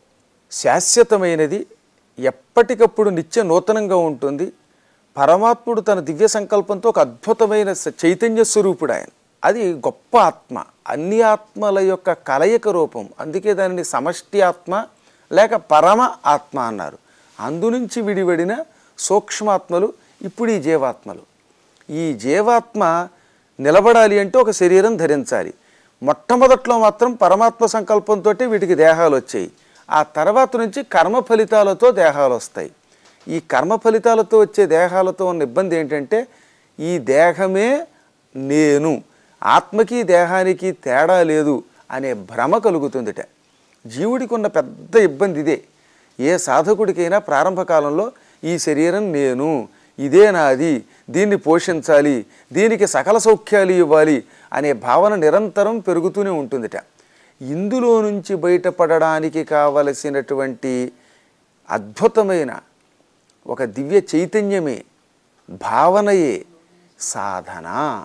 శాశ్వతమైనది ఎప్పటికప్పుడు నిత్య నూతనంగా ఉంటుంది పరమాత్ముడు తన దివ్య సంకల్పంతో ఒక అద్భుతమైన స- చైతన్య స్వరూపుడు ఆయన అది గొప్ప ఆత్మ అన్ని ఆత్మల యొక్క కలయిక రూపం అందుకే దానిని సమష్టి ఆత్మ లేక పరమ ఆత్మ అన్నారు అందునుంచి విడివడిన సూక్ష్మాత్మలు ఇప్పుడు ఈ జీవాత్మలు ఈ జీవాత్మ నిలబడాలి అంటే ఒక శరీరం ధరించాలి మొట్టమొదట్లో మాత్రం పరమాత్మ సంకల్పంతో వీటికి దేహాలు వచ్చాయి ఆ తర్వాత నుంచి కర్మ ఫలితాలతో దేహాలు వస్తాయి ఈ కర్మ ఫలితాలతో వచ్చే దేహాలతో ఉన్న ఇబ్బంది ఏంటంటే ఈ దేహమే నేను ఆత్మకి దేహానికి తేడా లేదు అనే భ్రమ కలుగుతుందిట జీవుడికి ఉన్న పెద్ద ఇబ్బంది ఇదే ఏ సాధకుడికైనా ప్రారంభ కాలంలో ఈ శరీరం నేను ఇదే నాది దీన్ని పోషించాలి దీనికి సకల సౌఖ్యాలు ఇవ్వాలి అనే భావన నిరంతరం పెరుగుతూనే ఉంటుందిట ఇందులో నుంచి బయటపడడానికి కావలసినటువంటి అద్భుతమైన ఒక దివ్య చైతన్యమే భావనయే సాధన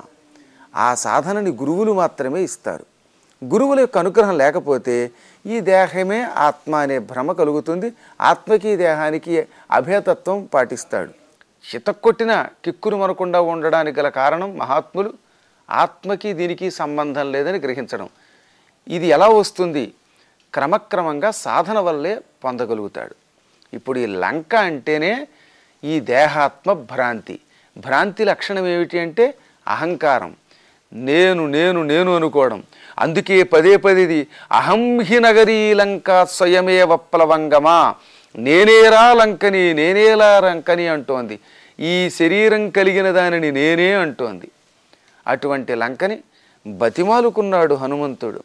ఆ సాధనని గురువులు మాత్రమే ఇస్తారు గురువుల యొక్క అనుగ్రహం లేకపోతే ఈ దేహమే ఆత్మ అనే భ్రమ కలుగుతుంది ఆత్మకి దేహానికి అభేదత్వం పాటిస్తాడు చితక్కొట్టిన కిక్కురు మనకుండా ఉండడానికి గల కారణం మహాత్ములు ఆత్మకి దీనికి సంబంధం లేదని గ్రహించడం ఇది ఎలా వస్తుంది క్రమక్రమంగా సాధన వల్లే పొందగలుగుతాడు ఇప్పుడు ఈ లంక అంటేనే ఈ దేహాత్మ భ్రాంతి భ్రాంతి లక్షణం ఏమిటి అంటే అహంకారం నేను నేను నేను అనుకోవడం అందుకే పదే పదేది అహం హి నగరీ లంక స్వయమేవ ప్లవంగమా నేనేరా లంకని నేనేలా లంకని అంటోంది ఈ శరీరం కలిగిన దానిని నేనే అంటోంది అటువంటి లంకని బతిమాలుకున్నాడు హనుమంతుడు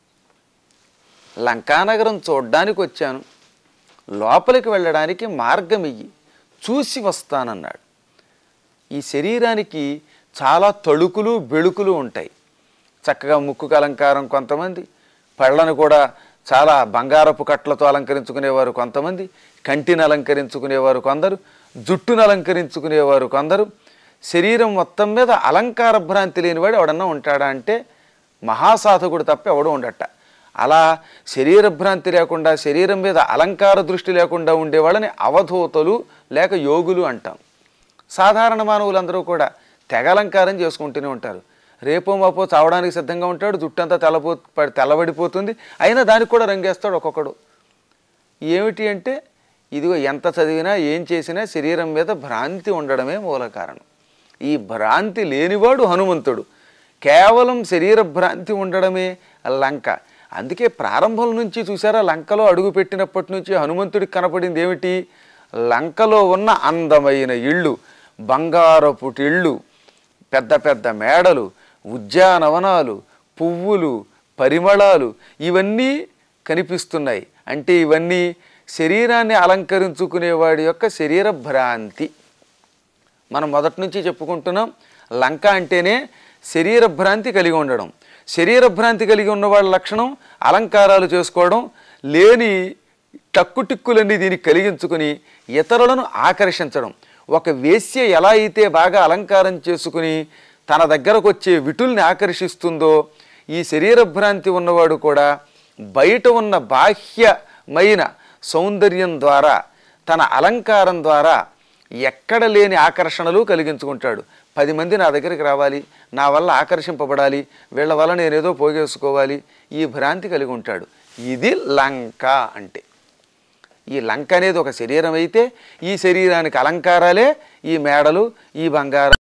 లంకానగరం చూడ్డానికి వచ్చాను లోపలికి వెళ్ళడానికి మార్గం ఇయ్యి చూసి వస్తానన్నాడు ఈ శరీరానికి చాలా తళుకులు బెళుకులు ఉంటాయి చక్కగా ముక్కుకు అలంకారం కొంతమంది పళ్ళను కూడా చాలా బంగారపు కట్లతో అలంకరించుకునేవారు కొంతమంది కంటిని అలంకరించుకునేవారు కొందరు జుట్టును అలంకరించుకునేవారు కొందరు శరీరం మొత్తం మీద అలంకార భ్రాంతి లేనివాడు ఎవడన్నా ఉంటాడా అంటే మహాసాధకుడు తప్ప ఎవడు ఉండట అలా శరీర భ్రాంతి లేకుండా శరీరం మీద అలంకార దృష్టి లేకుండా ఉండేవాళ్ళని అవధూతలు లేక యోగులు అంటాం సాధారణ మానవులందరూ కూడా తెగ అలంకారం చేసుకుంటూనే ఉంటారు రేపో మాపో చావడానికి సిద్ధంగా ఉంటాడు జుట్టంతా తెల్లపో పడి- తెల్లబడిపోతుంది అయినా దానికి కూడా రంగేస్తాడు ఒక్కొక్కడు ఏమిటి అంటే ఇదిగో ఎంత చదివినా ఏం చేసినా శరీరం మీద భ్రాంతి ఉండడమే మూల కారణం ఈ భ్రాంతి లేనివాడు హనుమంతుడు కేవలం శరీర భ్రాంతి ఉండడమే లంక అందుకే ప్రారంభం నుంచి చూసారా లంకలో అడుగు పెట్టినప్పటి నుంచి హనుమంతుడికి కనపడింది ఏమిటి లంకలో ఉన్న అందమైన ఇళ్ళు బంగారపు ఇళ్ళు పెద్ద పెద్ద మేడలు ఉద్యానవనాలు పువ్వులు పరిమళాలు ఇవన్నీ కనిపిస్తున్నాయి అంటే ఇవన్నీ శరీరాన్ని అలంకరించుకునేవాడి యొక్క శరీర భ్రాంతి మనం మొదటి నుంచి చెప్పుకుంటున్నాం లంక అంటేనే శరీర భ్రాంతి కలిగి ఉండడం శరీర భ్రాంతి కలిగి ఉన్న వాళ్ళ లక్షణం అలంకారాలు చేసుకోవడం లేని టక్కుటిక్కులన్నీ దీనికి కలిగించుకుని ఇతరులను ఆకర్షించడం ఒక వేశ్య ఎలా అయితే బాగా అలంకారం చేసుకుని తన దగ్గరకు వచ్చే విటుల్ని ఆకర్షిస్తుందో ఈ శరీర భ్రాంతి ఉన్నవాడు కూడా బయట ఉన్న బాహ్యమైన సౌందర్యం ద్వారా తన అలంకారం ద్వారా ఎక్కడ లేని ఆకర్షణలు కలిగించుకుంటాడు పది మంది నా దగ్గరికి రావాలి నా వల్ల ఆకర్షింపబడాలి వీళ్ళ వల్ల నేనేదో పోగేసుకోవాలి ఈ భ్రాంతి కలిగి ఉంటాడు ఇది లంక అంటే ఈ లంక అనేది ఒక శరీరం అయితే ఈ శరీరానికి అలంకారాలే ఈ మేడలు ఈ బంగారం